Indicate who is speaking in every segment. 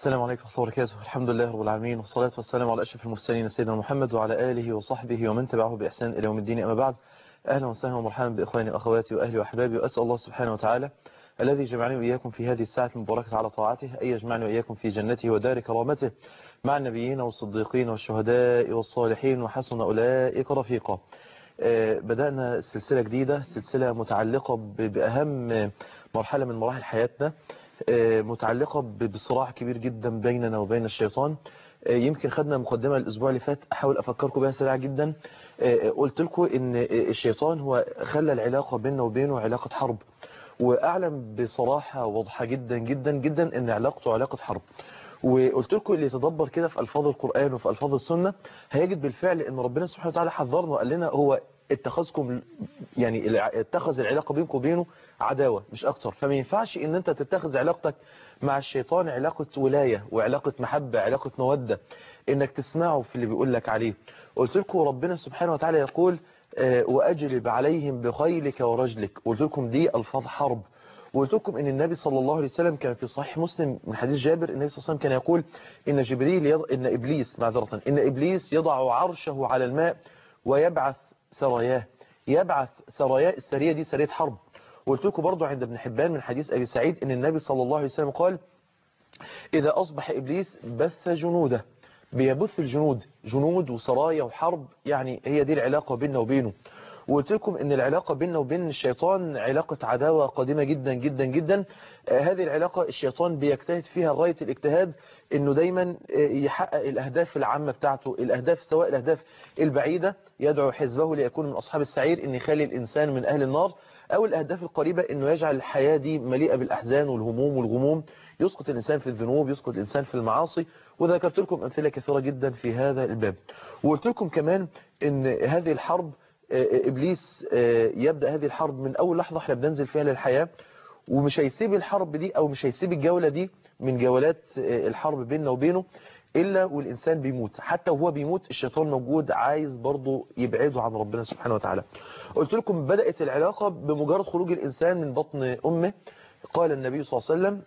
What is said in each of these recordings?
Speaker 1: السلام عليكم ورحمة الله وبركاته الحمد لله رب العالمين والصلاة والسلام على أشرف المرسلين سيدنا محمد وعلى آله وصحبه ومن تبعه بإحسان إلى يوم الدين أما بعد أهلا وسهلا ومرحبا بإخواني وأخواتي وأهلي وأحبابي وأسأل الله سبحانه وتعالى الذي جمعني وإياكم في هذه الساعة المباركة على طاعته أن يجمعني وإياكم في جنته ودار كرامته مع النبيين والصديقين والشهداء والصالحين وحسن أولئك رفيقا بدأنا سلسلة جديدة سلسلة متعلقة بأهم مرحلة من مراحل حياتنا متعلقة بصراع كبير جدا بيننا وبين الشيطان يمكن خدنا مقدمة الأسبوع اللي فات أحاول أفكركم بها سريعا جدا قلت لكم إن الشيطان هو خلى العلاقة بيننا وبينه علاقة حرب وأعلم بصراحة واضحة جدا جدا جدا إن علاقته علاقة حرب وقلت لكم اللي يتدبر كده في ألفاظ القرآن وفي ألفاظ السنة هيجد بالفعل إن ربنا سبحانه وتعالى حذرنا وقال لنا هو اتخذكم يعني اتخذ العلاقة بينكم وبينه عداوة مش أكتر فما ينفعش إن أنت تتخذ علاقتك مع الشيطان علاقة ولاية وعلاقة محبة علاقة مودة إنك تسمعه في اللي بيقول لك عليه قلت لكم ربنا سبحانه وتعالى يقول وأجلب عليهم بخيلك ورجلك قلت لكم دي ألفاظ حرب وقلت لكم ان النبي صلى الله عليه وسلم كان في صحيح مسلم من حديث جابر النبي صلى الله عليه وسلم كان يقول ان جبريل يض... ان ابليس معذره ان ابليس يضع عرشه على الماء ويبعث سراياه يبعث سراياه السريه دي سريه حرب وقلت لكم برضه عند ابن حبان من حديث ابي سعيد ان النبي صلى الله عليه وسلم قال اذا اصبح ابليس بث جنوده بيبث الجنود جنود وسرايا وحرب يعني هي دي العلاقه بيننا وبينه وقلت لكم ان العلاقة بيننا وبين الشيطان علاقة عداوة قديمة جدا جدا جدا آه هذه العلاقة الشيطان بيجتهد فيها غاية الاجتهاد انه دايما يحقق الاهداف العامة بتاعته الاهداف سواء الاهداف البعيدة يدعو حزبه ليكون من اصحاب السعير ان يخلي الانسان من اهل النار او الاهداف القريبة انه يجعل الحياة دي مليئة بالاحزان والهموم والغموم يسقط الانسان في الذنوب يسقط الانسان في المعاصي وذكرت لكم امثلة كثيرة جدا في هذا الباب وقلت لكم كمان ان هذه الحرب إبليس يبدأ هذه الحرب من أول لحظة احنا بننزل فيها للحياة ومش هيسيب الحرب دي أو مش هيسيب الجولة دي من جولات الحرب بيننا وبينه إلا والإنسان بيموت حتى وهو بيموت الشيطان موجود عايز برضه يبعده عن ربنا سبحانه وتعالى قلت لكم بدأت العلاقة بمجرد خروج الإنسان من بطن أمه قال النبي صلى الله عليه وسلم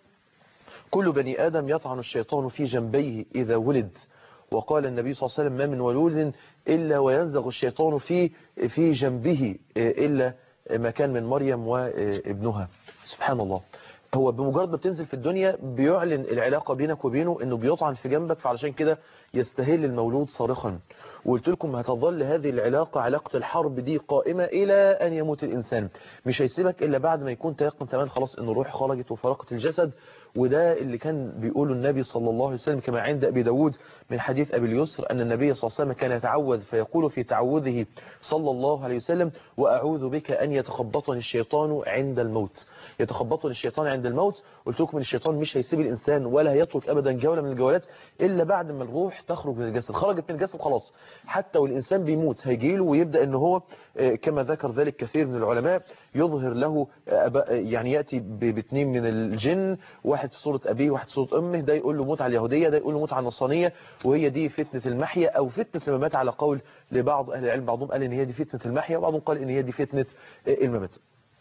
Speaker 1: كل بني آدم يطعن الشيطان في جنبيه إذا ولد وقال النبي صلى الله عليه وسلم ما من ولود إلا وينزغ الشيطان في في جنبه إلا ما كان من مريم وابنها سبحان الله هو بمجرد ما بتنزل في الدنيا بيعلن العلاقة بينك وبينه انه بيطعن في جنبك فعلشان كده يستهل المولود صارخا وقلت لكم هتظل هذه العلاقة علاقة الحرب دي قائمة إلى أن يموت الإنسان مش هيسيبك إلا بعد ما يكون تيقن تمام خلاص أن الروح خرجت وفرقت الجسد وده اللي كان بيقوله النبي صلى الله عليه وسلم كما عند أبي داود من حديث أبي اليسر أن النبي صلى الله عليه وسلم كان يتعوذ فيقول في تعوذه صلى الله عليه وسلم وأعوذ بك أن يتخبطني الشيطان عند الموت يتخبطني الشيطان عند الموت قلت لكم ان الشيطان مش هيسيب الإنسان ولا هيترك أبدا جولة من الجولات إلا بعد ما الروح تخرج من الجسد خرجت من الجسد خلاص حتى والإنسان بيموت هيجيله ويبدأ ان هو كما ذكر ذلك كثير من العلماء يظهر له يعني يأتي باثنين من الجن واحد في صورة أبيه واحد في صورة أمه ده يقول له موت على اليهودية ده يقول له موت على النصرانية وهي دي فتنة المحيا أو فتنة الممات على قول لبعض أهل العلم بعضهم قال إن هي دي فتنة المحيا وبعضهم قال إن هي دي فتنة الممات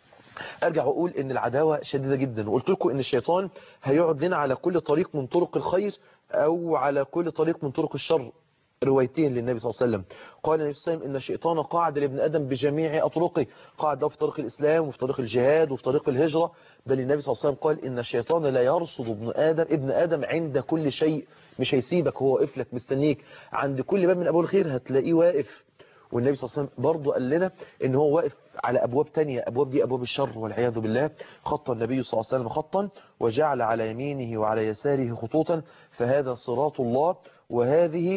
Speaker 1: ارجع واقول ان العداوة شديدة جدا وقلت لكم ان الشيطان هيقعد لنا على كل طريق من طرق الخير او على كل طريق من طرق الشر روايتين للنبي صلى الله عليه وسلم قال النبي صلى الله عليه وسلم ان الشيطان قاعد لابن ادم بجميع اطرقه قاعد له في طريق الاسلام وفي طريق الجهاد وفي طريق الهجرة بل النبي صلى الله عليه وسلم قال ان الشيطان لا يرصد ابن ادم ابن ادم عند كل شيء مش هيسيبك هو واقف لك مستنيك عند كل باب من ابواب الخير هتلاقيه واقف والنبي صلى الله عليه وسلم برضه قال لنا ان هو واقف على ابواب تانية ابواب دي ابواب الشر والعياذ بالله خط النبي صلى الله عليه وسلم خطا وجعل على يمينه وعلى يساره خطوطا فهذا صراط الله وهذه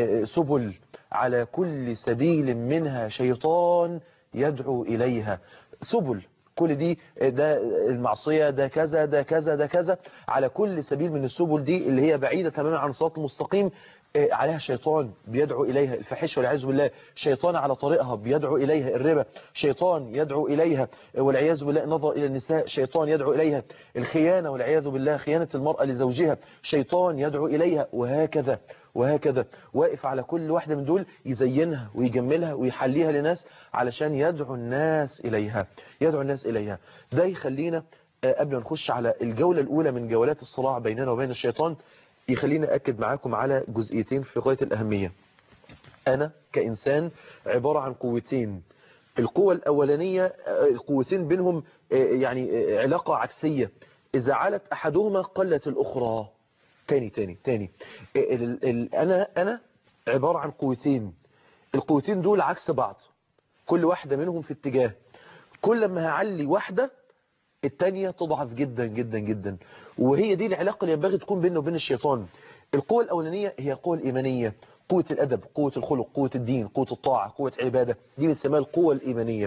Speaker 1: سبل على كل سبيل منها شيطان يدعو إليها سبل كل دي ده المعصية ده كذا ده كذا ده كذا على كل سبيل من السبل دي اللي هي بعيدة تماما عن الصراط المستقيم عليها شيطان بيدعو إليها الفحش والعياذ بالله شيطان على طريقها بيدعو إليها الربا شيطان يدعو إليها والعياذ بالله النظر إلى النساء شيطان يدعو إليها الخيانة والعياذ بالله خيانة المرأة لزوجها شيطان يدعو إليها وهكذا وهكذا واقف على كل واحدة من دول يزينها ويجملها ويحليها لناس علشان يدعو الناس إليها يدعو الناس إليها ده يخلينا قبل ما نخش على الجولة الأولى من جولات الصراع بيننا وبين الشيطان يخليني أكد معاكم على جزئيتين في غاية الأهمية أنا كإنسان عبارة عن قوتين القوة الأولانية القوتين بينهم يعني علاقة عكسية إذا علت أحدهما قلت الأخرى تاني تاني تاني ال ال أنا أنا عبارة عن قوتين القوتين دول عكس بعض كل واحدة منهم في اتجاه كل ما هعلي واحدة التانية تضعف جدا جدا جدا وهي دي العلاقة اللي ينبغي تكون بيننا وبين الشيطان القوة الأولانية هي القوة الإيمانية قوة الأدب قوة الخلق قوة الدين قوة الطاعة قوة العبادة دي بنسميها القوة الإيمانية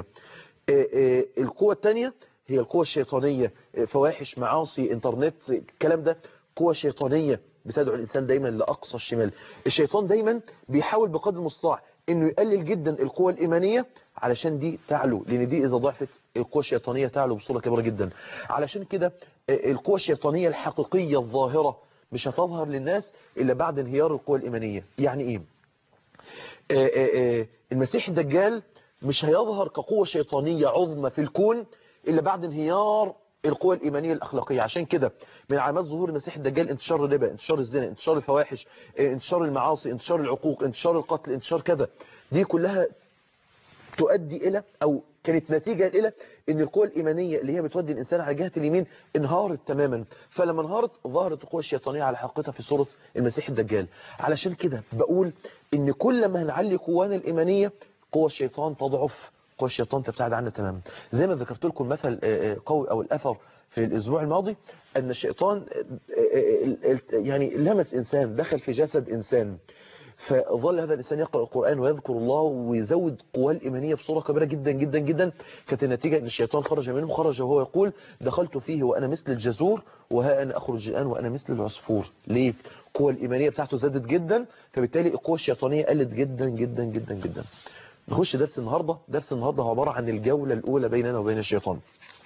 Speaker 1: القوة الثانية هي القوة الشيطانية فواحش معاصي انترنت الكلام ده قوة شيطانية بتدعو الإنسان دايما لأقصى الشمال الشيطان دايما بيحاول بقدر المستطاع انه يقلل جدا القوة الإيمانية علشان دي تعلو لأن دي إذا ضعفت القوة الشيطانية تعلو بصورة كبيرة جدا علشان كده القوة الشيطانية الحقيقية الظاهرة مش هتظهر للناس إلا بعد انهيار القوة الإيمانية يعني إيه آآ آآ المسيح الدجال مش هيظهر كقوة شيطانية عظمى في الكون إلا بعد انهيار القوى الإيمانية الأخلاقية عشان كده من علامات ظهور المسيح الدجال انتشار الربا انتشار الزنا انتشار الفواحش انتشار المعاصي انتشار العقوق انتشار القتل انتشار كذا دي كلها تؤدي إلى أو كانت نتيجة إلى أن القوى الإيمانية اللي هي بتودي الإنسان على جهة اليمين انهارت تماما فلما انهارت ظهرت القوى الشيطانية على حقيقتها في صورة المسيح الدجال علشان كده بقول أن كل ما هنعلي قوانا الإيمانية قوى الشيطان تضعف قوى الشيطان تبتعد عنا تماما زي ما ذكرت لكم مثل قوي أو الأثر في الأسبوع الماضي أن الشيطان يعني لمس إنسان دخل في جسد إنسان فظل هذا الإنسان يقرأ القرآن ويذكر الله ويزود قواه الإيمانية بصورة كبيرة جدا جدا جدا كانت النتيجة أن الشيطان خرج منه خرج وهو يقول دخلت فيه وأنا مثل الجزور وها أنا أخرج الآن وأنا مثل العصفور ليه؟ القوة الإيمانية بتاعته زادت جدا فبالتالي القوة الشيطانية قلت جدا جدا جدا جدا نخش درس النهاردة درس النهاردة هو عبارة عن الجولة الأولى بيننا وبين الشيطان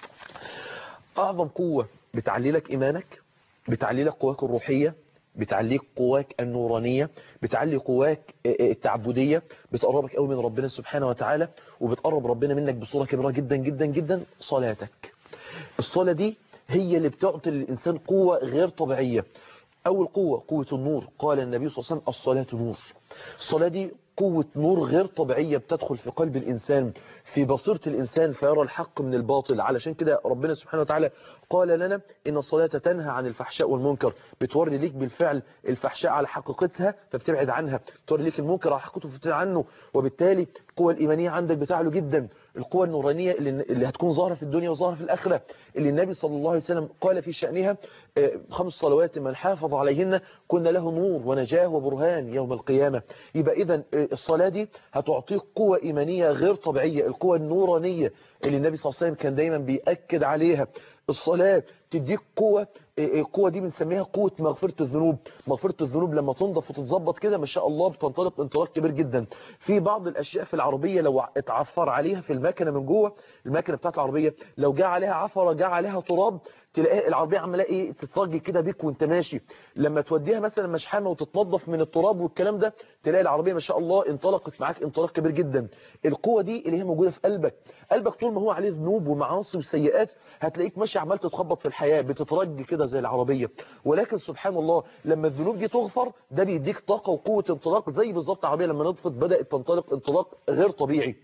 Speaker 1: أعظم قوة بتعلي لك إيمانك بتعلي لك قواك الروحية بتعليك قواك النورانية بتعلي قواك التعبدية بتقربك قوي من ربنا سبحانه وتعالى وبتقرب ربنا منك بصورة كبيرة جدا جدا جدا صلاتك الصلاة دي هي اللي بتعطي للإنسان قوة غير طبيعية أول قوة قوة النور قال النبي صلى الله عليه وسلم الصلاة نور الصلاة دي قوة نور غير طبيعية بتدخل في قلب الإنسان في بصيرة الإنسان فيرى الحق من الباطل علشان كده ربنا سبحانه وتعالى قال لنا إن الصلاة تنهى عن الفحشاء والمنكر بتوري ليك بالفعل الفحشاء على حقيقتها فبتبعد عنها بتوري ليك المنكر على حقيقته فبتبعد عنه وبالتالي القوة الإيمانية عندك بتعلو جدا القوة النورانية اللي, اللي هتكون ظاهرة في الدنيا وظاهرة في الآخرة اللي النبي صلى الله عليه وسلم قال في شأنها خمس صلوات من حافظ عليهن كنا له نور ونجاه وبرهان يوم القيامة يبقى إذا الصلاة دي هتعطيك قوة إيمانية غير طبيعية القوة النورانية اللي النبي صلى الله عليه وسلم كان دايما بيأكد عليها الصلاة تديك قوة القوة دي بنسميها قوة مغفرة الذنوب مغفرة الذنوب لما تنضف وتتظبط كده ما شاء الله بتنطلق انطلاق كبير جدا في بعض الأشياء في العربية لو اتعفر عليها في المكنة من جوه المكنة بتاعت العربية لو جاء عليها عفرة جاء عليها تراب تلاقي العربية عماله ايه تترجي كده بيك وانت ماشي لما توديها مثلا مشحمة وتتنظف من التراب والكلام ده تلاقي العربية ما شاء الله انطلقت معاك انطلاق كبير جدا القوة دي اللي هي موجودة في قلبك قلبك طول ما هو عليه ذنوب ومعاصي وسيئات هتلاقيك ماشي عمال تتخبط في الحياة بتترجي كده زي العربية ولكن سبحان الله لما الذنوب دي تغفر ده بيديك طاقة وقوة انطلاق زي بالظبط العربية لما نطفت بدأت تنطلق انطلاق غير طبيعي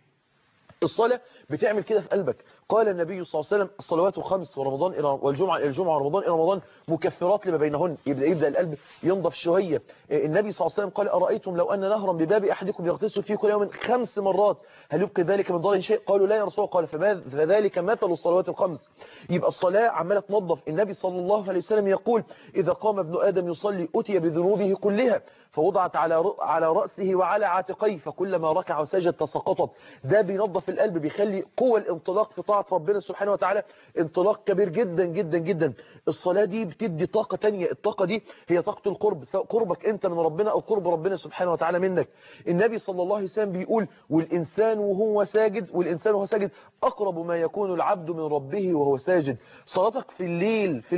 Speaker 1: الصلاة بتعمل كده في قلبك قال النبي صلى الله عليه وسلم الصلوات الخمس ورمضان إلى والجمعة إلى الجمعة ورمضان إلى رمضان مكفرات لما بينهن يبدأ, يبدأ القلب ينضف شوية النبي صلى الله عليه وسلم قال أرأيتم لو أن نهرا بباب أحدكم يغتسل فيه كل يوم خمس مرات هل يبقي ذلك من ضرر شيء قالوا لا يا رسول الله قال فذلك مثل الصلوات الخمس يبقى الصلاة عمالة تنظف النبي صلى الله عليه وسلم يقول إذا قام ابن آدم يصلي أتي بذنوبه كلها فوضعت على على رأسه وعلى عاتقيه فكلما ركع وسجد تساقطت ده بينظف القلب بيخلي قوة الانطلاق في طاعة ربنا سبحانه وتعالى انطلاق كبير جدا جدا جدا الصلاة دي بتدي طاقة تانية الطاقة دي هي طاقة القرب سواء قربك انت من ربنا او قرب ربنا سبحانه وتعالى منك النبي صلى الله عليه وسلم بيقول والإنسان وهو ساجد والإنسان وهو ساجد أقرب ما يكون العبد من ربه وهو ساجد صلاتك في الليل في الليل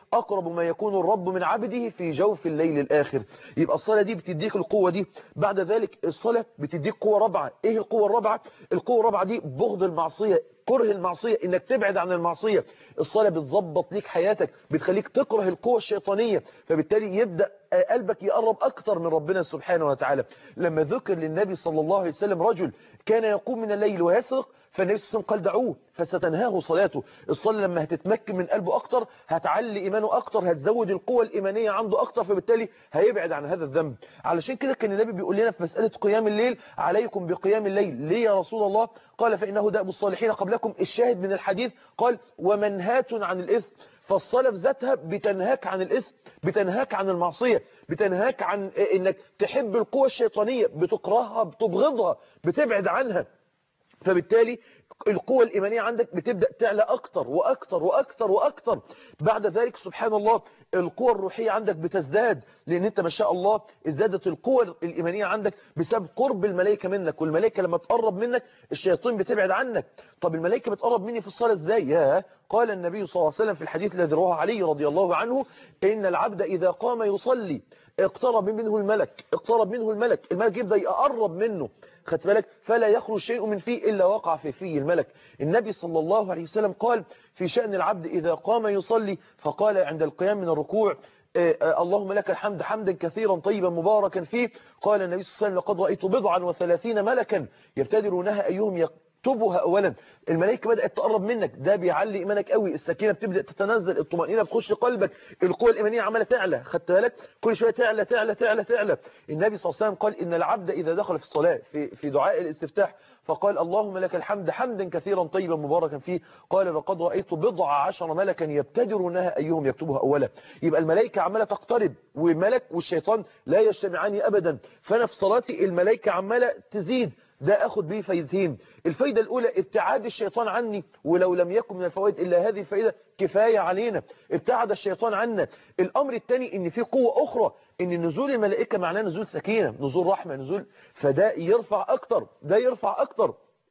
Speaker 1: اقرب ما يكون الرب من عبده في جوف الليل الاخر يبقى الصلاه دي بتديك القوه دي بعد ذلك الصلاه بتديك قوه رابعه ايه القوه الرابعه القوه الرابعه دي بغض المعصيه كره المعصية انك تبعد عن المعصية الصلاة بتظبط ليك حياتك بتخليك تكره القوة الشيطانية فبالتالي يبدأ قلبك يقرب اكتر من ربنا سبحانه وتعالى لما ذكر للنبي صلى الله عليه وسلم رجل كان يقوم من الليل ويسرق فالنبي صلى الله عليه وسلم قال دعوه فستنهاه صلاته الصلاة لما هتتمكن من قلبه أكتر هتعلي إيمانه أكتر هتزود القوة الإيمانية عنده أكتر فبالتالي هيبعد عن هذا الذنب علشان كده كان النبي بيقول لنا في مسألة قيام الليل عليكم بقيام الليل ليه يا رسول الله قال فإنه دأب الصالحين قبلكم الشاهد من الحديث قال ومنهات عن الإثم فالصلاة في ذاتها بتنهاك عن الاسم بتنهاك عن المعصية بتنهاك عن انك تحب القوة الشيطانية بتكرهها بتبغضها بتبعد عنها فبالتالي القوة الإيمانية عندك بتبدأ تعلى أكتر وأكتر وأكتر وأكتر بعد ذلك سبحان الله القوة الروحية عندك بتزداد لأن أنت ما شاء الله ازدادت القوة الإيمانية عندك بسبب قرب الملائكة منك والملائكة لما تقرب منك الشياطين بتبعد عنك طب الملائكة بتقرب مني في الصلاة ازاي يا قال النبي صلى الله عليه وسلم في الحديث الذي رواه علي رضي الله عنه إن العبد إذا قام يصلي اقترب منه الملك اقترب منه الملك الملك يبدأ يقرب منه خدت بالك فلا يخرج شيء من فيه إلا وقع في فيه الملك النبي صلى الله عليه وسلم قال في شأن العبد إذا قام يصلي فقال عند القيام من الركوع اللهم لك الحمد حمدا كثيرا طيبا مباركا فيه قال النبي صلى الله عليه وسلم لقد رأيت بضعا وثلاثين ملكا يبتدرونها أيهم يكتبها أولا الملائكة بدأت تقرب منك ده بيعلي إيمانك قوي السكينة بتبدأ تتنزل الطمأنينة بتخش قلبك القوة الإيمانية عمالة تعلى خدت بالك كل شوية تعلى تعلى تعلى تعلى النبي صلى الله عليه وسلم قال إن العبد إذا دخل في الصلاة في, في دعاء الاستفتاح فقال اللهم لك الحمد حمدا كثيرا طيبا مباركا فيه قال لقد رأيت بضع عشر ملكا يبتدرونها أيهم يكتبها أولا يبقى الملائكة عمالة تقترب والملك والشيطان لا يجتمعان أبدا فأنا في صلاتي الملائكة عمالة تزيد ده أخذ به فايدتين الفايدة الأولى ابتعاد الشيطان عني ولو لم يكن من الفوائد إلا هذه الفائدة كفاية علينا ابتعد الشيطان عنا الأمر الثاني إن في قوة أخرى إن نزول الملائكة معناه نزول سكينة نزول رحمة نزول فده يرفع أكتر ده يرفع أكتر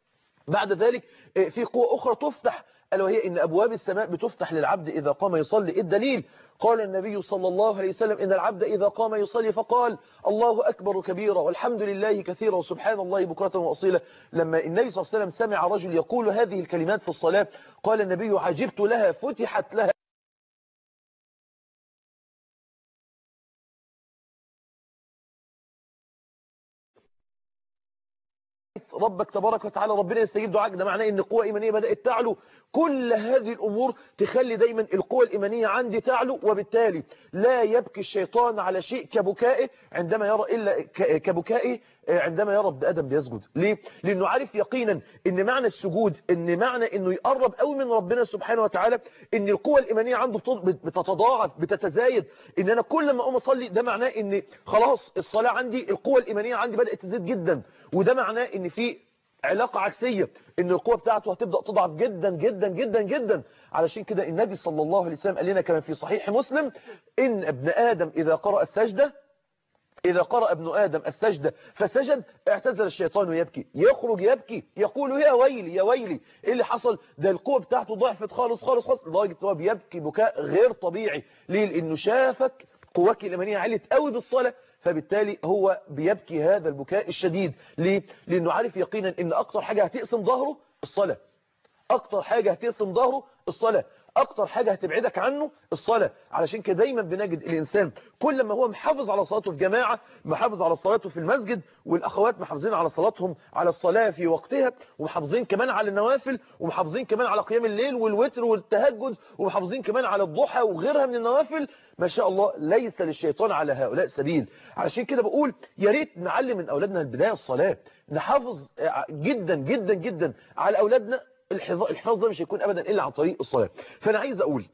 Speaker 1: بعد ذلك في قوة أخرى تفتح ألا وهي إن أبواب السماء بتفتح للعبد إذا قام يصلي الدليل قال النبي صلى الله عليه وسلم إن العبد إذا قام يصلي فقال الله أكبر كبيرا والحمد لله كثيرا وسبحان الله بكرة وأصيلا لما النبي صلى الله عليه وسلم سمع رجل يقول هذه الكلمات في الصلاة قال النبي عجبت لها فتحت لها ربك تبارك وتعالى ربنا يستجيب دعاك ده معناه ان القوة الايمانيه بدأت تعلو كل هذه الامور تخلي دايما القوة الايمانيه عندي تعلو وبالتالي لا يبكي الشيطان على شيء كبكائه عندما يرى الا كبكائه عندما يرى ابن ادم بيسجد ليه لانه عارف يقينا ان معنى السجود ان معنى انه يقرب قوي من ربنا سبحانه وتعالى ان القوة الايمانيه عنده بتتضاعف بتتزايد ان انا كل ما اقوم اصلي ده معناه ان خلاص الصلاه عندي القوة الايمانيه عندي بدات تزيد جدا وده معناه ان في علاقة عكسية ان القوة بتاعته هتبدأ تضعف جدا جدا جدا جدا علشان كده النبي صلى الله عليه وسلم قال لنا كمان في صحيح مسلم ان ابن آدم إذا قرأ السجدة إذا قرأ ابن آدم السجدة فسجد اعتزل الشيطان يبكي يخرج يبكي يقول يا ويلي يا ويلي ايه اللي حصل ده القوة بتاعته ضعفت خالص خالص خالص لدرجة هو بيبكي بكاء غير طبيعي ليه لأنه شافك قواك الإيمانية علت قوي بالصلاة فبالتالي هو بيبكي هذا البكاء الشديد ليه؟ لأنه عارف يقينا أن أكتر حاجة هتقسم ظهره الصلاة أكتر حاجة هتقسم ظهره الصلاة أكتر حاجة هتبعدك عنه الصلاة علشان كده دايما بنجد الإنسان كل ما هو محافظ على صلاته في جماعة محافظ على صلاته في المسجد والأخوات محافظين على صلاتهم على الصلاة في وقتها ومحافظين كمان على النوافل ومحافظين كمان على قيام الليل والوتر والتهجد ومحافظين كمان على الضحى وغيرها من النوافل ما شاء الله ليس للشيطان على هؤلاء سبيل علشان كده بقول يا ريت نعلم من أولادنا البداية الصلاة نحافظ جدا جدا جدا على أولادنا الحفاظ ده مش هيكون أبدا إلا عن طريق الصلاة فأنا عايز أقول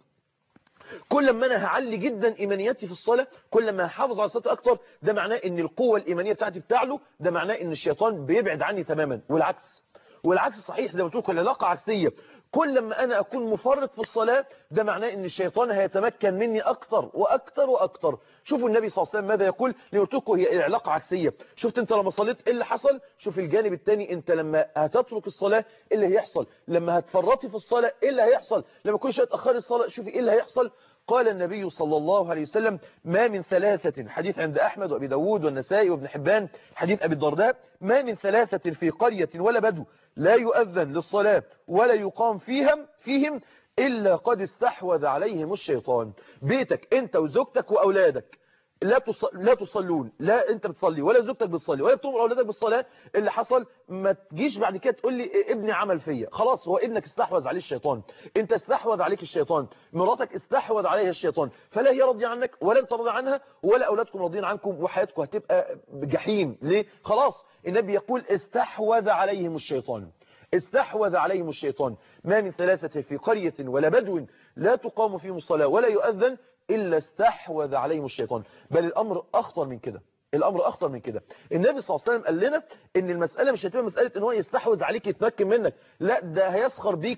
Speaker 1: كل ما انا هعلي جدا ايمانياتي في الصلاة كل ما هحافظ على الصلاة اكتر ده معناه ان القوة الايمانية بتاعتي بتعلو ده معناه ان الشيطان بيبعد عني تماما والعكس والعكس صحيح زي ما قلت لكم العلاقة عكسية كل ما انا اكون مفرط في الصلاة ده معناه ان الشيطان هيتمكن مني اكتر واكتر واكتر شوفوا النبي صلى الله عليه وسلم ماذا يقول قلت لكم هي العلاقة عكسية شفت انت لما صليت ايه اللي حصل شوف الجانب الثاني انت لما هتترك الصلاة ايه اللي هيحصل لما هتفرطي في الصلاة ايه اللي هيحصل لما كل شويه تاخري الصلاة شوفي ايه اللي هيحصل قال النبي صلى الله عليه وسلم ما من ثلاثة حديث عند أحمد وأبي داود والنسائي وابن حبان حديث أبي الدرداء ما من ثلاثة في قرية ولا بدو لا يؤذن للصلاة ولا يقام فيهم فيهم إلا قد استحوذ عليهم الشيطان بيتك أنت وزوجتك وأولادك لا تص... لا تصلون لا انت بتصلي ولا زوجتك بتصلي ولا بتؤمر اولادك بالصلاه اللي حصل ما تجيش بعد كده تقول لي ابني عمل فيا خلاص هو ابنك استحوذ عليه الشيطان انت استحوذ عليك الشيطان مراتك استحوذ عليها الشيطان فلا هي راضيه عنك ولا انت راضي عنها ولا اولادكم راضيين عنكم وحياتكم هتبقى جحيم ليه خلاص النبي يقول استحوذ عليهم الشيطان استحوذ عليهم الشيطان ما من ثلاثة في قرية ولا بدو لا تقام فيهم الصلاة ولا يؤذن إلا استحوذ عليهم الشيطان بل الأمر أخطر من كده الأمر أخطر من كده النبي صلى الله عليه وسلم قال لنا إن المسألة مش هتبقى مسألة إن هو يستحوذ عليك يتمكن منك لا ده هيسخر بيك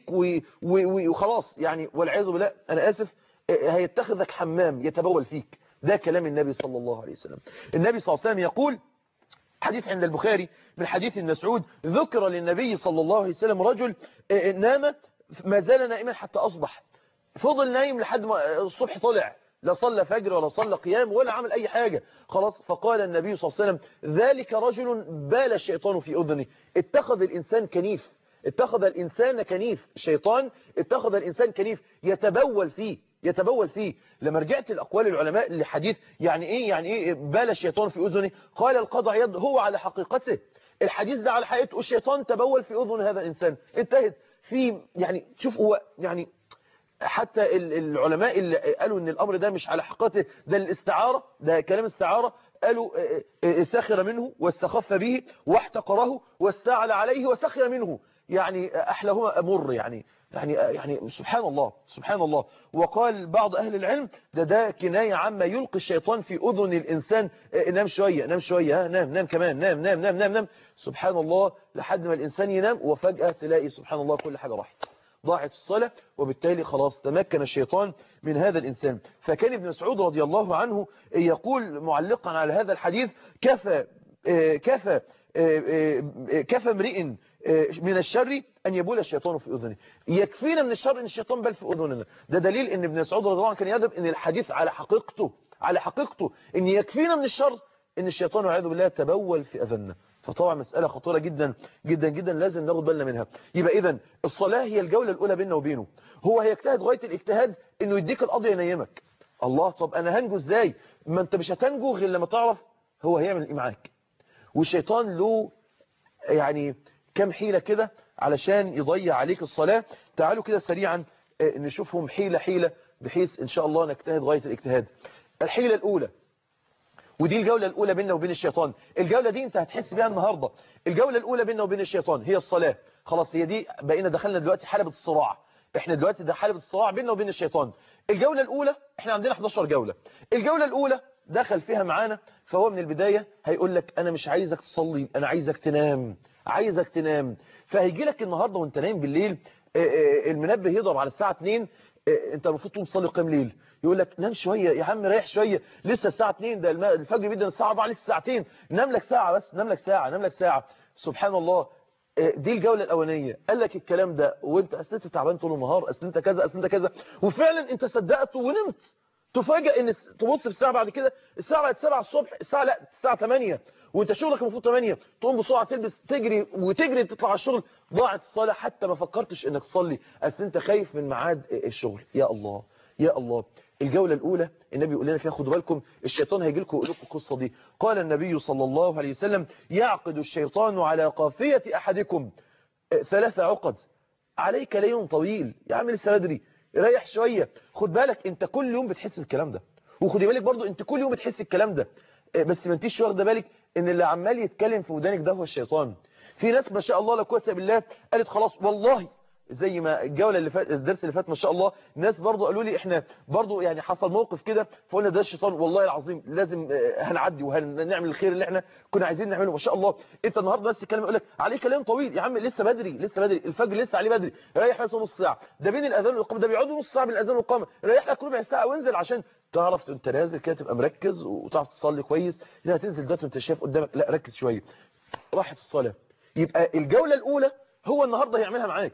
Speaker 1: وخلاص يعني والعياذ بالله أنا آسف هيتخذك حمام يتبول فيك ده كلام النبي صلى الله عليه وسلم النبي صلى الله عليه وسلم يقول حديث عند البخاري من حديث المسعود ذكر للنبي صلى الله عليه وسلم رجل نام ما زال نائما حتى أصبح فضل نايم لحد ما الصبح طلع لا صلى فجر ولا صلى قيام ولا عمل أي حاجة خلاص فقال النبي صلى الله عليه وسلم ذلك رجل بال الشيطان في أذنه اتخذ الإنسان كنيف اتخذ الإنسان كنيف الشيطان اتخذ الإنسان كنيف يتبول فيه يتبول فيه لما رجعت الأقوال العلماء لحديث يعني إيه يعني إيه بال الشيطان في أذنه قال القضى عياض هو على حقيقته الحديث ده على حقيقته الشيطان تبول في أذن هذا الإنسان انتهت في يعني شوف هو يعني حتى العلماء اللي قالوا ان الامر ده مش على حقيقته ده الاستعارة ده كلام استعارة قالوا سخر منه واستخف به واحتقره واستعلى عليه وسخر منه يعني احلاهما امر يعني يعني يعني سبحان الله سبحان الله وقال بعض اهل العلم ده ده كنايه عما يلقي الشيطان في اذن الانسان نام شويه نام شويه ها نام نام كمان نام نام نام نام نام سبحان الله لحد ما الانسان ينام وفجاه تلاقي سبحان الله كل حاجه راحت ضاعت الصلاة وبالتالي خلاص تمكن الشيطان من هذا الإنسان فكان ابن مسعود رضي الله عنه يقول معلقا على هذا الحديث كفى كفى كفى امرئ من الشر أن يبول الشيطان في أذنه يكفينا من الشر أن الشيطان بل في أذننا ده دليل أن ابن مسعود رضي الله عنه كان يذهب أن الحديث على حقيقته على حقيقته أن يكفينا من الشر أن الشيطان والعياذ بالله تبول في أذننا فطبعا مسألة خطيرة جدا جدا جدا لازم ناخد بالنا منها يبقى إذا الصلاة هي الجولة الأولى بيننا وبينه هو هيجتهد غاية الاجتهاد إنه يديك القضية ينيمك الله طب أنا هنجو إزاي ما أنت مش هتنجو غير لما تعرف هو هيعمل إيه معاك والشيطان له يعني كم حيلة كده علشان يضيع عليك الصلاة تعالوا كده سريعا نشوفهم حيلة حيلة بحيث إن شاء الله نجتهد غاية الاجتهاد الحيلة الأولى ودي الجولة الأولى بيننا وبين الشيطان الجولة دي انت هتحس بيها النهاردة الجولة الأولى بيننا وبين الشيطان هي الصلاة خلاص هي دي بقينا دخلنا دلوقتي حلبة الصراع احنا دلوقتي ده حلبة الصراع بيننا وبين الشيطان الجولة الأولى احنا عندنا 11 جولة الجولة الأولى دخل فيها معانا فهو من البداية هيقول لك أنا مش عايزك تصلي أنا عايزك تنام عايزك تنام فهيجي لك النهاردة وانت نايم بالليل المنبه يضرب على الساعة 2 انت المفروض تقوم تصلي قيام ليل يقول لك نام شوية يا عم ريح شوية لسه الساعة 2 ده الفجر بيدنا الساعة 4 لسه ساعتين نام لك ساعة بس نام لك ساعة نام لك ساعة سبحان الله دي الجولة الأولانية قال لك الكلام ده وانت أصل انت تعبان طول النهار أصل انت كذا أصل انت كذا وفعلا انت صدقت ونمت تفاجئ ان تبص في الساعة بعد كده الساعة بقت 7 الصبح الساعة لا الساعة 8 وانت شغلك المفروض 8 تقوم بسرعة تلبس تجري وتجري تطلع على الشغل ضاعت الصلاة حتى ما فكرتش انك تصلي اصل انت خايف من ميعاد الشغل يا الله يا الله الجولة الأولى النبي يقول لنا فيها خدوا بالكم الشيطان هيجي لكم يقول لكم القصة دي قال النبي صلى الله عليه وسلم يعقد الشيطان على قافية أحدكم ثلاث عقد عليك ليل طويل يا عم لسه بدري ريح شوية خد بالك انت كل يوم بتحس بالكلام ده وخدي بالك برضو انت كل يوم بتحس الكلام ده بس ما انتيش واخده بالك ان اللي عمال يتكلم في ودانك ده هو الشيطان في ناس ما شاء الله لا قوه الا بالله قالت خلاص والله زي ما الجوله اللي فات الدرس اللي فات ما شاء الله ناس برضو قالوا لي احنا برضو يعني حصل موقف كده فقلنا ده الشيطان والله العظيم لازم هنعدي وهنعمل الخير اللي احنا كنا عايزين نعمله ما شاء الله انت النهارده ناس تتكلم يقول لك عليه كلام طويل يا عم لسه بدري لسه بدري الفجر لسه عليه بدري ريح بس نص ساعه ده بين الاذان والاقامه ده بيقعدوا نص ساعه بين الاذان والاقامه ريح لك ربع ساعه وانزل عشان تعرف انت نازل كده تبقى مركز وتعرف تصلي كويس لا هتنزل دلوقتي وانت شايف قدامك لا ركز شويه راحت الصلاه يبقى الجوله الاولى هو النهارده هيعملها معاك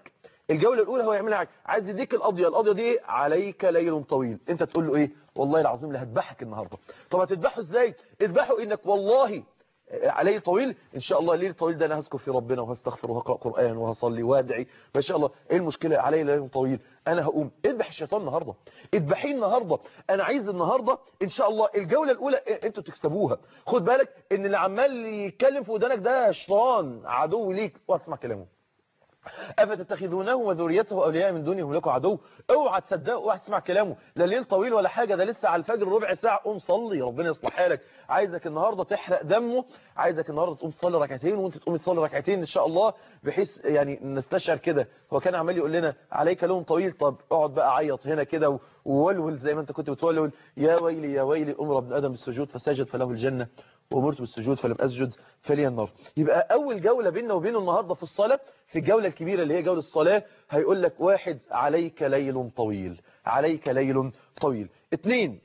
Speaker 1: الجولة الأولى هو يعملها حاجة عايز يديك القضية القضية دي ايه عليك ليل طويل انت تقول له ايه والله العظيم لا هذبحك النهاردة طب هتذبحه ازاي اذبحه انك والله عليه طويل ان شاء الله الليل الطويل ده انا هذكر في ربنا وهستغفر وهقرا قران وهصلي وادعي ما شاء الله ايه المشكله عليه ليل طويل انا هقوم اذبح الشيطان النهارده اذبحيه النهارده انا عايز النهارده ان شاء الله الجوله الاولى انتوا تكسبوها خد بالك ان اللي عمال يتكلم في ودانك ده شيطان عدو ليك وهتسمع كلامه افتتخذونه وذريته اولياء من دونهم لكم عدو اوعى تصدقوا اوعى تسمع كلامه لا ليل طويل ولا حاجه ده لسه على الفجر ربع ساعه قوم صلي ربنا يصلح حالك عايزك النهارده تحرق دمه عايزك النهارده تقوم تصلي ركعتين وانت تقوم تصلي ركعتين ان شاء الله بحيث يعني نستشعر كده هو كان عمال يقول لنا عليك لون طويل طب اقعد بقى عيط هنا كده وولول زي ما انت كنت بتولول يا ويلي يا ويلي امر ابن ادم بالسجود فسجد فله الجنه وامرت بالسجود فلم اسجد فلي النار يبقى اول جوله بيننا وبينه النهارده في الصلاه في الجوله الكبيره اللي هي جوله الصلاه هيقول لك واحد عليك ليل طويل عليك ليل طويل اثنين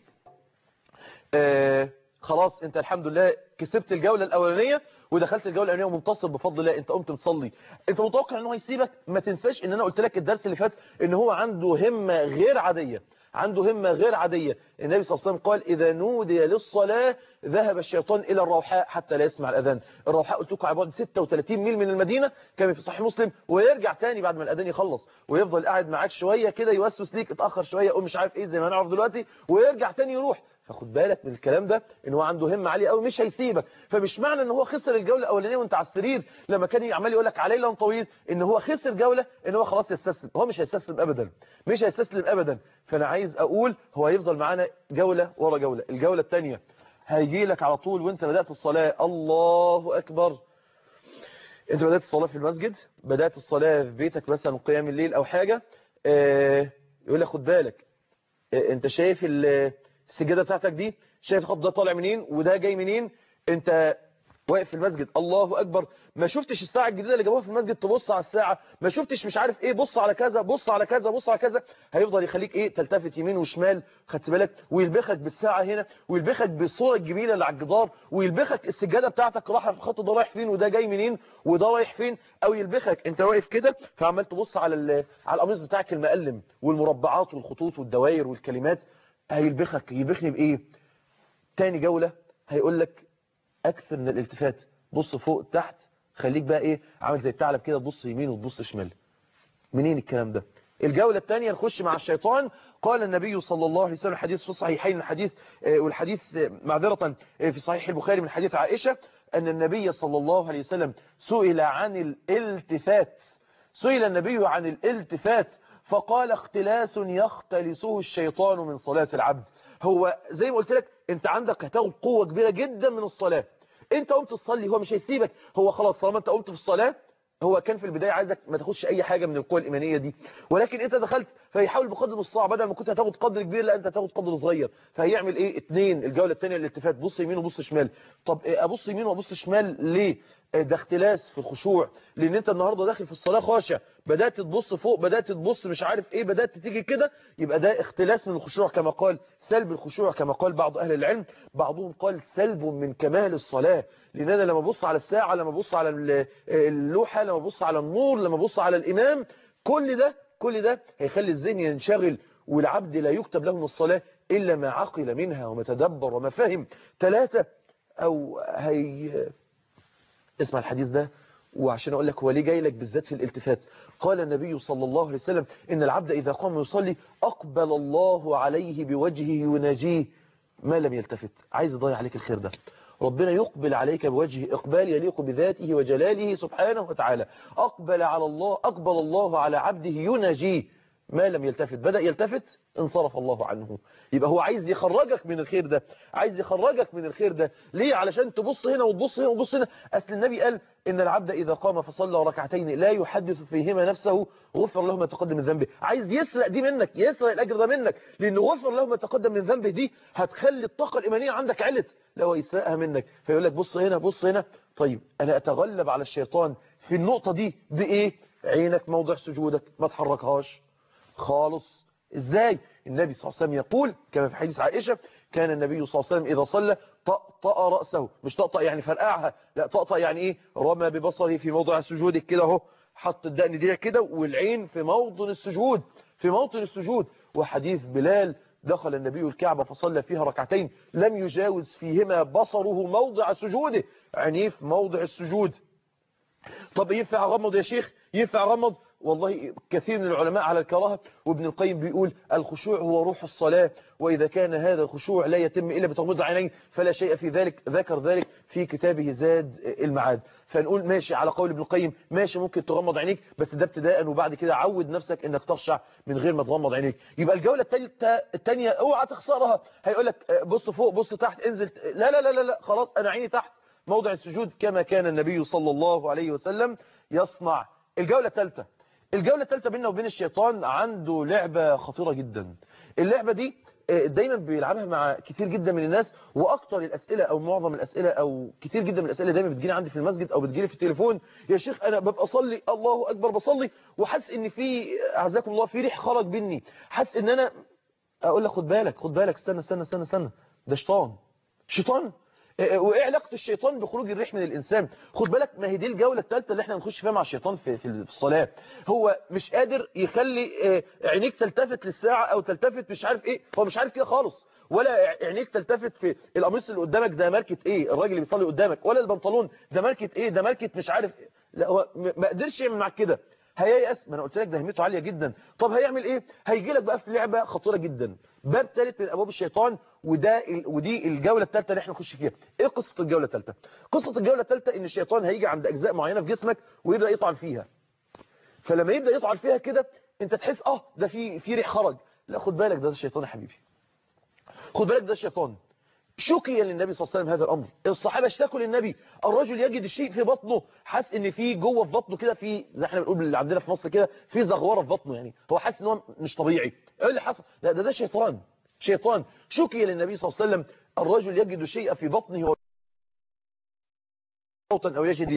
Speaker 1: آه خلاص انت الحمد لله كسبت الجوله الاولانيه ودخلت الجوله الاولانيه ومنتصر بفضل الله انت قمت تصلي انت متوقع ان هو يسيبك ما تنساش ان انا قلت لك الدرس اللي فات ان هو عنده همه غير عاديه عنده همة غير عادية النبي صلى الله عليه وسلم قال إذا نودي للصلاة ذهب الشيطان إلى الروحاء حتى لا يسمع الأذان الروحاء قلت لكم عبارة 36 ميل من المدينة كما في صحيح مسلم ويرجع تاني بعد ما الأذان يخلص ويفضل قاعد معاك شوية كده يوسوس ليك اتأخر شوية قول مش عارف إيه زي ما نعرف دلوقتي ويرجع تاني يروح فخد بالك من الكلام ده ان هو عنده همه عاليه قوي مش هيسيبك فمش معنى ان هو خسر الجوله الاولانيه وانت على السرير لما كان عمال يقول لك عليه لون طويل ان هو خسر جوله ان هو خلاص يستسلم هو مش هيستسلم ابدا مش هيستسلم ابدا فانا عايز اقول هو هيفضل معانا جوله ورا جوله الجوله الثانيه هيجي لك على طول وانت بدات الصلاه الله اكبر انت بدات الصلاه في المسجد بدات الصلاه في بيتك مثلا قيام الليل او حاجه اه يقول لك خد بالك اه انت شايف السجاده بتاعتك دي شايف الخط ده طالع منين وده جاي منين انت واقف في المسجد الله اكبر ما شفتش الساعه الجديده اللي جابوها في المسجد تبص على الساعه ما شفتش مش عارف ايه بص على كذا بص على كذا بص على كذا هيفضل يخليك ايه تلتفت يمين وشمال خدت بالك ويلبخك بالساعه هنا ويلبخك بالصوره الجميله اللي على الجدار ويلبخك السجاده بتاعتك رايحه في الخط ده رايح فين وده جاي منين وده رايح فين او يلبخك انت واقف كده فعمال تبص على على القميص بتاعك المقلم والمربعات والخطوط والدوائر والكلمات هيلبخك يلبخني بايه تاني جولة هيقول لك اكثر من الالتفات بص فوق تحت خليك بقى ايه عامل زي الثعلب كده تبص يمين وتبص شمال منين الكلام ده الجولة الثانية نخش مع الشيطان قال النبي صلى الله عليه وسلم الحديث في الصحيحين الحديث والحديث معذرة في صحيح البخاري من حديث عائشة أن النبي صلى الله عليه وسلم سئل عن الالتفات سئل النبي عن الالتفات فقال اختلاس يختلسه الشيطان من صلاة العبد هو زي ما قلت لك انت عندك هتاخد قوة كبيرة جدا من الصلاة انت قمت تصلي هو مش هيسيبك هو خلاص طالما انت قمت في الصلاة هو كان في البداية عايزك ما تاخدش اي حاجة من القوة الإيمانية دي ولكن انت دخلت فيحاول بقدر المستطاع بدل ما كنت هتاخد قدر كبير لا انت هتاخد قدر صغير فهيعمل ايه اتنين الجولة الثانية الالتفات بص يمين وبص شمال طب ابص يمين وابص شمال ليه ده اختلاس في الخشوع لان انت النهاردة داخل في الصلاة خاشع بدأت تبص فوق بدأت تبص مش عارف ايه بدأت تيجي كده يبقى ده اختلاس من الخشوع كما قال سلب الخشوع كما قال بعض اهل العلم بعضهم قال سلب من كمال الصلاة لان انا لما ابص على الساعة لما ابص على اللوحة لما ابص على النور لما ابص على الامام كل ده كل ده هيخلي الذهن ينشغل والعبد لا يكتب له من الصلاة إلا ما عقل منها وما تدبر وما فهم ثلاثة أو هي اسمع الحديث ده وعشان أقول لك هو ليه جاي لك بالذات في الالتفات قال النبي صلى الله عليه وسلم إن العبد إذا قام يصلي أقبل الله عليه بوجهه يناجيه ما لم يلتفت عايز يضيع عليك الخير ده ربنا يقبل عليك بوجه إقبال يليق بذاته وجلاله سبحانه وتعالى أقبل على الله أقبل الله على عبده يناجيه ما لم يلتفت بدأ يلتفت انصرف الله عنه يبقى هو عايز يخرجك من الخير ده عايز يخرجك من الخير ده ليه علشان تبص هنا وتبص هنا وتبص هنا أصل النبي قال إن العبد إذا قام فصلى ركعتين لا يحدث فيهما نفسه غفر له ما تقدم من ذنبه عايز يسرق دي منك يسرق الأجر ده منك لأنه غفر له ما تقدم من ذنبه دي هتخلي الطاقة الإيمانية عندك علت لو يسرقها منك فيقول لك بص هنا بص هنا طيب أنا أتغلب على الشيطان في النقطة دي بإيه عينك موضع سجودك ما تحركهاش خالص ازاي النبي صلى الله عليه وسلم يقول كما في حديث عائشة كان النبي صلى الله عليه وسلم إذا صلى طأطأ رأسه مش طأطأ يعني فرقعها لا طأطأ يعني إيه رمى ببصره في موضع سجوده كده اهو حط الدقن دي كده والعين في موطن السجود في موطن السجود وحديث بلال دخل النبي الكعبة فصلى فيها ركعتين لم يجاوز فيهما بصره موضع سجوده عينيه في موضع السجود طب ينفع غمض يا شيخ ينفع غمض والله كثير من العلماء على الكراهة وابن القيم بيقول الخشوع هو روح الصلاة وإذا كان هذا الخشوع لا يتم إلا بتغميض العينين فلا شيء في ذلك ذكر ذلك في كتابه زاد المعاد فنقول ماشي على قول ابن القيم ماشي ممكن تغمض عينيك بس ده ابتداء وبعد كده عود نفسك انك تخشع من غير ما تغمض عينيك يبقى الجولة الثالثه الثانيه اوعى تخسرها هيقول لك بص فوق بص تحت انزل لا لا لا لا, لا خلاص انا عيني تحت موضع السجود كما كان النبي صلى الله عليه وسلم يصنع الجولة الثالثة الجولة الثالثة بيننا وبين الشيطان عنده لعبة خطيرة جدا اللعبة دي دايما بيلعبها مع كتير جدا من الناس واكتر الاسئله او معظم الاسئله او كتير جدا من الاسئله دايما بتجيني عندي في المسجد او بتجيلي في التليفون يا شيخ انا ببقى اصلي الله اكبر بصلي وحاسس ان في اعزكم الله في ريح خرج مني حاسس ان انا اقول لك خد بالك خد بالك استنى استنى استنى استنى ده شيطان شيطان وايه علاقه الشيطان بخروج الريح من الانسان خد بالك ما هي دي الجوله الثالثه اللي احنا هنخش فيها مع الشيطان في في الصلاه هو مش قادر يخلي عينيك تلتفت للساعه او تلتفت مش عارف ايه هو مش عارف كده خالص ولا عينيك تلتفت في القميص اللي قدامك ده ماركه ايه الراجل اللي بيصلي قدامك ولا البنطلون ده ماركه ايه ده ماركه مش عارف إيه. لا هو ما قدرش يعمل معاك كده هييأس ما انا قلت لك ده همته عاليه جدا طب هيعمل ايه هيجي لك بقى في لعبه خطيره جدا باب ثالث من ابواب الشيطان وده ودي الجوله الثالثه اللي احنا نخش فيها ايه قصه الجوله الثالثه قصه الجوله الثالثه ان الشيطان هيجي عند اجزاء معينه في جسمك ويبدا يطعن فيها فلما يبدا يطعن فيها كده انت تحس اه ده في في ريح خرج لا خد بالك ده, ده الشيطان يا حبيبي خد بالك ده الشيطان شكي للنبي صلى الله عليه وسلم هذا الامر الصحابه اشتكوا للنبي الرجل يجد الشيء في بطنه حاسس ان في جوه في بطنه كده في زي احنا بنقول اللي عندنا في مصر كده في زغوره في بطنه يعني هو حاسس ان هو مش طبيعي ايه اللي حصل لا ده ده شيطان شيطان شكي للنبي صلى الله عليه وسلم الرجل يجد شيء في بطنه صوتا او يجد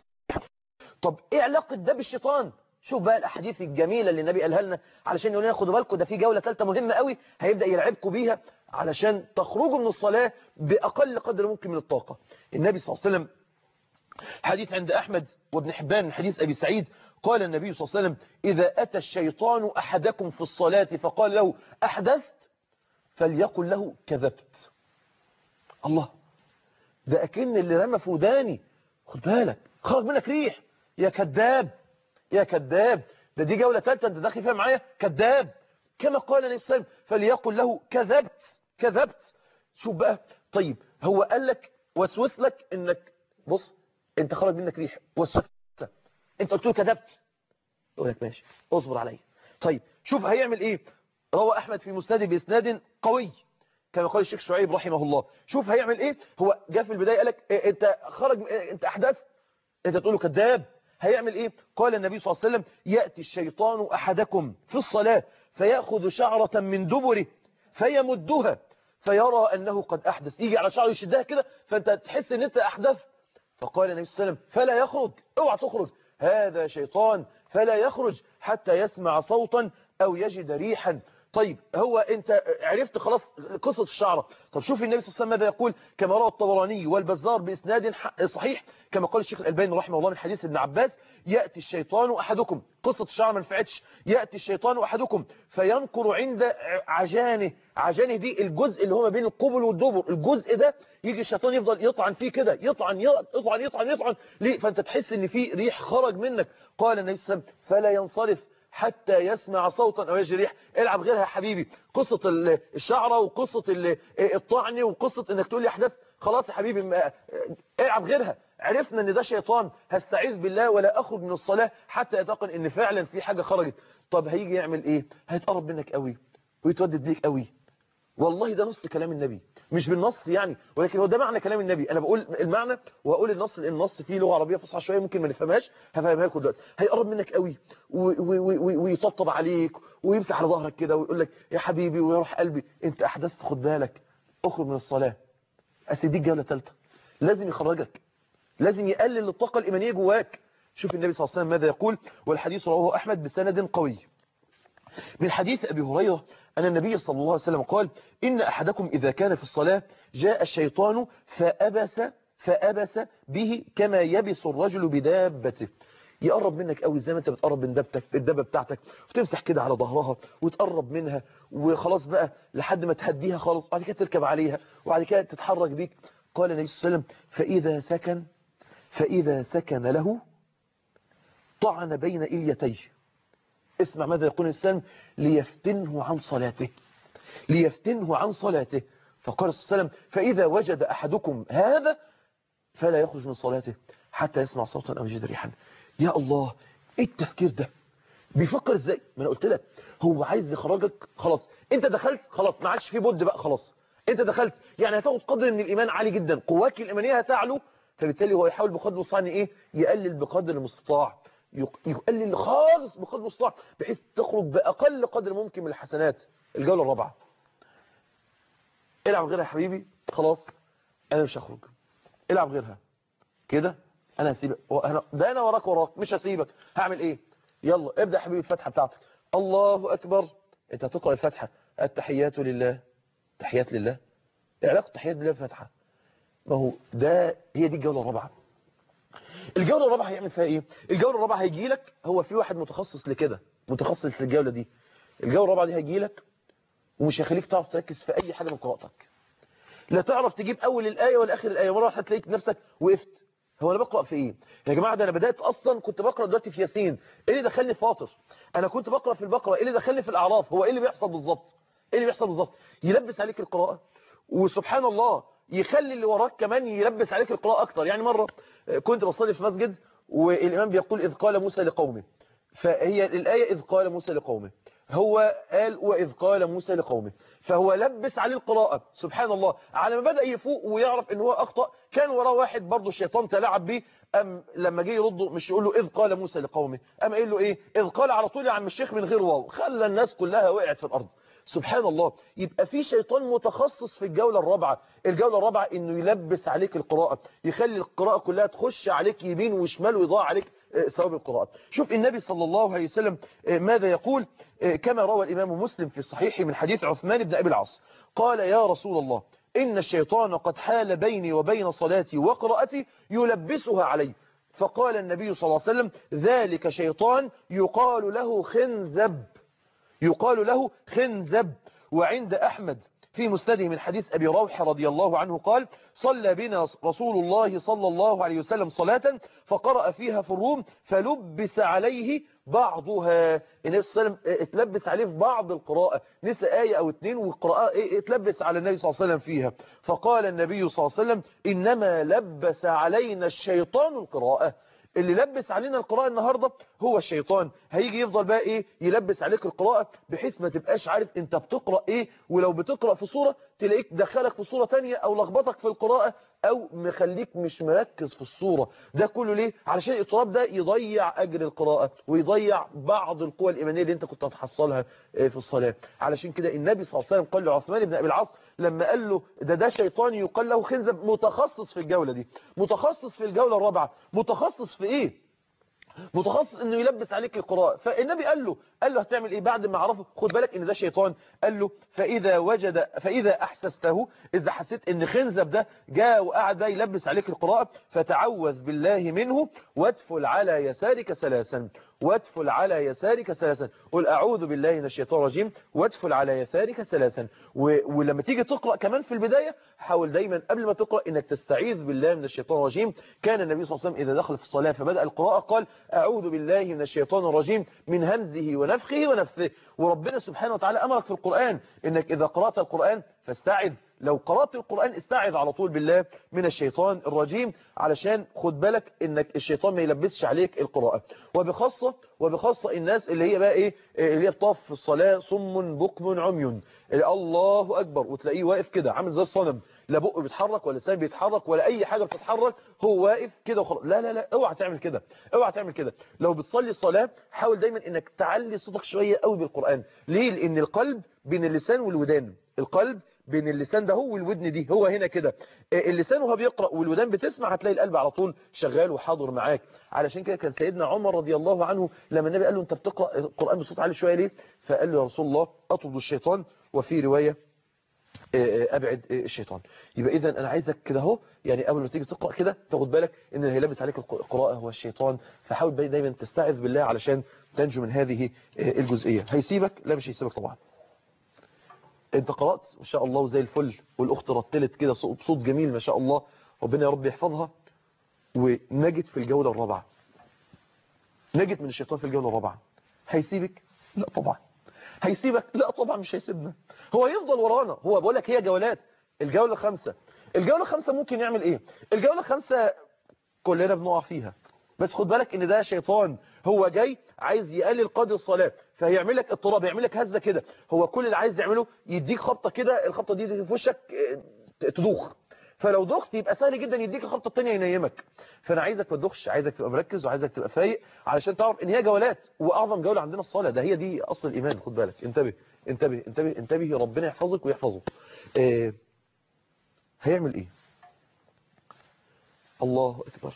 Speaker 1: طب ايه علاقه ده بالشيطان شوف بقى الاحاديث الجميله اللي النبي قالها لنا علشان يقول لنا خدوا بالكم ده في جوله ثالثه مهمه قوي هيبدا يلعبكم بيها علشان تخرجوا من الصلاه باقل قدر ممكن من الطاقه النبي صلى الله عليه وسلم حديث عند احمد وابن حبان من حديث ابي سعيد قال النبي صلى الله عليه وسلم اذا اتى الشيطان احدكم في الصلاه فقال له احدثت فليقل له كذبت الله ده اكن اللي رمى في وداني خد بالك خرج منك ريح يا كذاب يا كذاب ده دي جولة ثالثة انت داخل فيها معايا كذاب كما قال الإسلام فليقل له كذبت كذبت شوف بقى طيب هو قال لك وسوس لك انك بص انت خرج منك ريح وسوس انت قلت له كذبت يقول لك ماشي اصبر عليا طيب شوف هيعمل ايه روى احمد في مسنده باسناد قوي كما قال الشيخ شعيب رحمه الله شوف هيعمل ايه هو جاء في البدايه قال لك إيه انت خرج إيه انت احدثت انت تقول له كذاب هيعمل ايه قال النبي صلى الله عليه وسلم يأتي الشيطان أحدكم في الصلاة فيأخذ شعرة من دبره فيمدها فيرى أنه قد أحدث يجي على شعره يشدها كده فأنت تحس أن أنت أحدث فقال النبي صلى الله عليه وسلم فلا يخرج اوعى تخرج هذا شيطان فلا يخرج حتى يسمع صوتا أو يجد ريحا طيب هو انت عرفت خلاص قصة الشعرة طب شوف النبي صلى الله عليه وسلم ماذا يقول كما روى الطبراني والبزار بإسناد صحيح كما قال الشيخ الألباني رحمه الله من حديث ابن عباس يأتي الشيطان أحدكم قصة الشعر ما نفعتش يأتي الشيطان أحدكم فينقر عند عجانه عجانه دي الجزء اللي هو ما بين القبل والدبر الجزء ده يجي الشيطان يفضل يطعن فيه كده يطعن يطعن يطعن يطعن ليه فانت تحس ان في ريح خرج منك قال النبي صلى الله عليه وسلم فلا ينصرف حتى يسمع صوتا أو يجري ريح العب غيرها يا حبيبي قصة الشعرة وقصة الطعن وقصة انك تقول لي احداث خلاص يا حبيبي العب غيرها عرفنا ان ده شيطان هستعيذ بالله ولا اخرج من الصلاة حتى يتقن ان فعلا في حاجة خرجت طب هيجي يعمل ايه هيتقرب منك قوي ويتودد بيك قوي والله ده نص كلام النبي مش بالنص يعني ولكن هو ده معنى كلام النبي انا بقول المعنى وهقول النص لان النص فيه لغه عربيه فصحى شويه ممكن ما نفهمهاش هفهمها لكم دلوقتي هيقرب منك قوي ويطبطب عليك ويمسح على ظهرك كده ويقول لك يا حبيبي ويروح قلبي انت احدثت خد بالك اخرج من الصلاه اصل دي الجوله الثالثه لازم يخرجك لازم يقلل الطاقه الايمانيه جواك شوف النبي صلى الله عليه وسلم ماذا يقول والحديث رواه احمد بسند قوي من حديث أبي هريرة أن النبي صلى الله عليه وسلم قال إن أحدكم إذا كان في الصلاة جاء الشيطان فأبس فأبس به كما يبس الرجل بدابته يقرب منك قوي زي ما انت بتقرب من دبتك الدبه بتاعتك وتمسح كده على ظهرها وتقرب منها وخلاص بقى لحد ما تهديها خالص وبعد كده تركب عليها وبعد كده تتحرك بيك قال النبي صلى الله عليه وسلم فإذا سكن فإذا سكن له طعن بين إليتيه اسمع ماذا يقول الإنسان ليفتنه عن صلاته ليفتنه عن صلاته فقال صلى الله عليه وسلم فإذا وجد أحدكم هذا فلا يخرج من صلاته حتى يسمع صوتا أو يجد ريحا يا الله ايه التفكير ده بيفكر ازاي ما انا قلت لك هو عايز يخرجك خلاص انت دخلت خلاص ما عادش في بد بقى خلاص انت دخلت يعني هتاخد قدر من الايمان عالي جدا قواك الايمانيه هتعلو فبالتالي هو يحاول بقدر المستطاع ايه يقلل بقدر المستطاع يقلل خالص بقدر المستطاع بحيث تخرج باقل قدر ممكن من الحسنات الجوله الرابعه العب غيرها يا حبيبي خلاص انا مش هخرج العب غيرها كده انا هسيبك أنا ده انا وراك وراك مش هسيبك هعمل ايه يلا ابدا يا حبيبي الفتحه بتاعتك الله اكبر انت هتقرا الفاتحه التحيات لله تحيات لله علاقه التحيات بالله بالفاتحه ما هو ده هي دي الجوله الرابعه الجوله الرابعه هيعمل فيها ايه الجوله الرابعه هيجي لك هو في واحد متخصص لكده متخصص للجوله دي الجوله الرابعه دي هيجي لك ومش هيخليك تعرف تركز في اي حاجه من قراءتك لا تعرف تجيب اول الايه ولا اخر الايه مره هتلاقيك نفسك وقفت هو انا بقرا في ايه يا جماعه ده انا بدات اصلا كنت بقرا دلوقتي في ياسين ايه اللي دخلني في فاطر انا كنت بقرا في البقره ايه اللي دخلني في الاعراف هو ايه اللي بيحصل بالظبط ايه اللي بيحصل بالظبط يلبس عليك القراءه وسبحان الله يخلي اللي وراك كمان يلبس عليك القراءه اكتر يعني مره كنت بصلي في مسجد والامام بيقول اذ قال موسى لقومه فهي الايه اذ قال موسى لقومه هو قال وإذ قال موسى لقومه فهو لبس عليه القراءة سبحان الله على ما بدأ يفوق ويعرف ان هو أخطأ كان وراه واحد برضه الشيطان تلاعب بيه أم لما جه يرده مش يقول له إذ قال موسى لقومه أم قال له إيه إذ قال على طول يا عم الشيخ من غير واو خلى الناس كلها وقعت في الأرض سبحان الله يبقى في شيطان متخصص في الجولة الرابعة الجولة الرابعة انه يلبس عليك القراءة يخلي القراءة كلها تخش عليك يمين وشمال ويضاع عليك ثواب القراءة شوف النبي صلى الله عليه وسلم ماذا يقول كما روى الإمام مسلم في الصحيح من حديث عثمان بن أبي العاص قال يا رسول الله إن الشيطان قد حال بيني وبين صلاتي وقراءتي يلبسها علي فقال النبي صلى الله عليه وسلم ذلك شيطان يقال له خنزب يقال له خنزب وعند أحمد في مسنده من حديث أبي روح رضي الله عنه قال صلى بنا رسول الله صلى الله عليه وسلم صلاة فقرأ فيها في الروم فلبس عليه بعضها النبي صلى الله عليه وسلم اتلبس عليه في بعض القراءة نسى آية أو اتنين والقراءة اتلبس على النبي صلى الله عليه وسلم فيها فقال النبي صلى الله عليه وسلم إنما لبس علينا الشيطان القراءة اللي لبس علينا القراءة النهاردة هو الشيطان هيجي يفضل بقى ايه يلبس عليك القراءة بحيث ما تبقاش عارف انت بتقرأ ايه ولو بتقرأ في صورة تلاقيك دخلك في صورة تانية او لخبطك في القراءة او مخليك مش مركز في الصورة ده كله ليه علشان الاضطراب ده يضيع اجر القراءة ويضيع بعض القوى الايمانية اللي انت كنت هتحصلها في الصلاة علشان كده النبي صلى الله عليه وسلم قال لعثمان بن ابي العاص لما قال له ده ده شيطان يقال له خنزب متخصص في الجولة دي متخصص في الجولة الرابعة متخصص في ايه متخصص انه يلبس عليك القراءة فالنبي قال له قال له هتعمل ايه بعد ما عرفه خد بالك ان ده شيطان قال له فاذا وجد فاذا احسسته اذا حسيت ان خنزب ده جاء وقعد بقى يلبس عليك القراءة فتعوذ بالله منه وادفل على يسارك ثلاثا وادفل على يسارك ثلاثا قل اعوذ بالله من الشيطان الرجيم وادفل على يسارك ثلاثا ولما تيجي تقرا كمان في البدايه حاول دايما قبل ما تقرا انك تستعيذ بالله من الشيطان الرجيم كان النبي صلى الله عليه وسلم اذا دخل في الصلاه فبدا القراءه قال اعوذ بالله من الشيطان الرجيم من همزه ونفخه ونفثه وربنا سبحانه وتعالى امرك في القران انك اذا قرات القران فاستعذ لو قرأت القرآن استعذ على طول بالله من الشيطان الرجيم علشان خد بالك انك الشيطان ما يلبسش عليك القراءة وبخاصة وبخاصة الناس اللي هي بقى ايه اللي هي بتقف في الصلاة صم بكم عمي الله اكبر وتلاقيه واقف كده عامل زي الصنم لا بقه بيتحرك ولا لسان بيتحرك ولا اي حاجة بتتحرك هو واقف كده وخلاص لا لا لا اوعى تعمل كده اوعى تعمل كده لو بتصلي الصلاة حاول دايما انك تعلي صوتك شوية قوي بالقرآن ليه لان القلب بين اللسان والودان القلب بين اللسان ده هو والودن دي هو هنا كده اللسان وهو بيقرأ والودان بتسمع هتلاقي القلب على طول شغال وحاضر معاك علشان كده كان سيدنا عمر رضي الله عنه لما النبي قال له انت بتقرأ القرآن بصوت عالي شوية ليه فقال له يا رسول الله اطرد الشيطان وفي رواية ابعد الشيطان يبقى اذا انا عايزك كده اهو يعني قبل ما تيجي تقرا كده تاخد بالك ان اللي هيلبس عليك القراءه هو الشيطان فحاول دايما تستعذ بالله علشان تنجو من هذه الجزئيه هيسيبك لا مش هيسيبك طبعا انت قرات ما شاء الله وزي الفل والاخت رتلت كده بصوت جميل ما شاء الله ربنا يا رب يحفظها ونجت في الجوله الرابعه نجت من الشيطان في الجوله الرابعه هيسيبك لا طبعا هيسيبك لا طبعا مش هيسيبنا هو يفضل ورانا هو بقول لك هي جولات الجولة خمسة الجولة خمسة ممكن يعمل ايه الجولة خمسة كلنا بنقع فيها بس خد بالك ان ده شيطان هو جاي عايز يقلل قدر الصلاة فهيعمل لك اضطراب يعمل لك هزة كده هو كل اللي عايز يعمله يديك خبطة كده الخبطة دي في وشك تدوخ فلو دخت يبقى سهل جدا يديك الخبطه الثانيه ينيمك فانا عايزك ما تدخش عايزك تبقى مركز وعايزك تبقى فايق علشان تعرف ان هي جولات واعظم جوله عندنا الصلاه ده هي دي اصل الايمان خد بالك انتبه انتبه انتبه انتبه ربنا يحفظك ويحفظه آه هيعمل ايه الله اكبر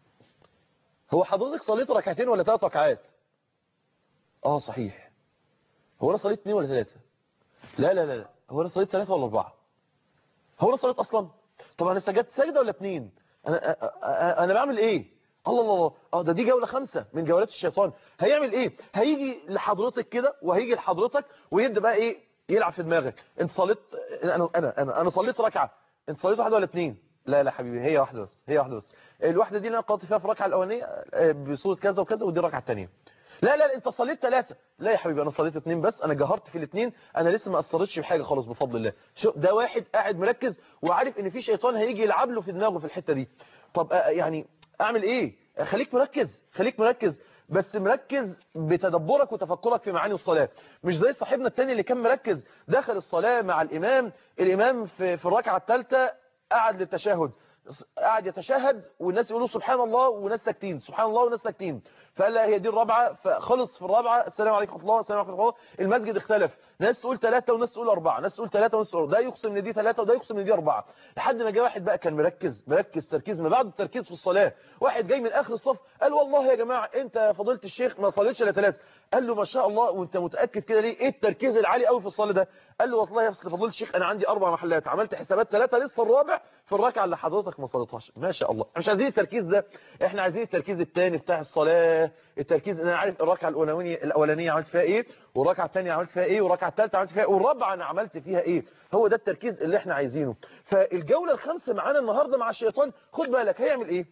Speaker 1: هو حضرتك صليت ركعتين ولا ثلاث ركعات اه صحيح هو انا صليت اثنين ولا ثلاثه لا لا لا لا هو انا صليت ثلاثه ولا اربعه هو انا صليت اصلا طب انا سجدت سجده ولا اتنين انا انا, أنا بعمل ايه الله الله الله اه ده دي جوله خمسة من جولات الشيطان هيعمل ايه هيجي لحضرتك كده وهيجي لحضرتك ويبدا بقى ايه يلعب في دماغك انت صليت انا انا انا انا صليت ركعه انت صليت واحده ولا اتنين لا لا حبيبي هي واحده بس هي واحده بس الواحده دي اللي انا قرات فيها في الركعه الاولانيه بصوره كذا وكذا ودي الركعه الثانيه لا لا انت صليت ثلاثة لا يا حبيبي انا صليت اثنين بس انا جهرت في الاثنين انا لسه ما اثرتش بحاجه خالص بفضل الله شو ده واحد قاعد مركز وعارف ان في شيطان هيجي يلعب له في دماغه في الحته دي طب يعني اعمل ايه خليك مركز خليك مركز بس مركز بتدبرك وتفكرك في معاني الصلاة مش زي صاحبنا التاني اللي كان مركز دخل الصلاة مع الإمام الإمام في, في الركعة الثالثة قعد للتشهد قعد يتشهد والناس يقولوا سبحان الله وناس ساكتين سبحان الله وناس ساكتين فقال لا هي دي الرابعه فخلص في الرابعه السلام عليكم ورحمه الله السلام عليكم ورحمه الله المسجد اختلف ناس تقول ثلاثه وناس تقول اربعه ناس تقول ثلاثه وناس تقول ده يقسم ان دي ثلاثه وده يقسم ان دي اربعه لحد ما جه واحد بقى كان مركز مركز تركيز ما بعد التركيز في الصلاه واحد جاي من اخر الصف قال والله يا جماعه انت يا فضيله الشيخ ما صليتش الا ثلاثه قال له ما شاء الله وانت متاكد كده ليه ايه التركيز العالي قوي في الصلاه ده قال له والله يا فضيله الشيخ انا عندي اربع محلات عملت حسابات ثلاثه لسه الرابع في الركعه اللي حضرتك ما صليتهاش ما شاء الله مش عايزين التركيز ده احنا عايزين التركيز الثاني بتاع الصلاه التركيز انا عارف الركعه الاولانيه الاولانيه عملت فيها ايه والركعه الثانيه عملت فيها ايه والركعه الثالثه عملت فيها ايه والرابعه انا عملت فيها ايه هو ده التركيز اللي احنا عايزينه فالجوله الخامسه معانا النهارده مع الشيطان خد بالك هيعمل ايه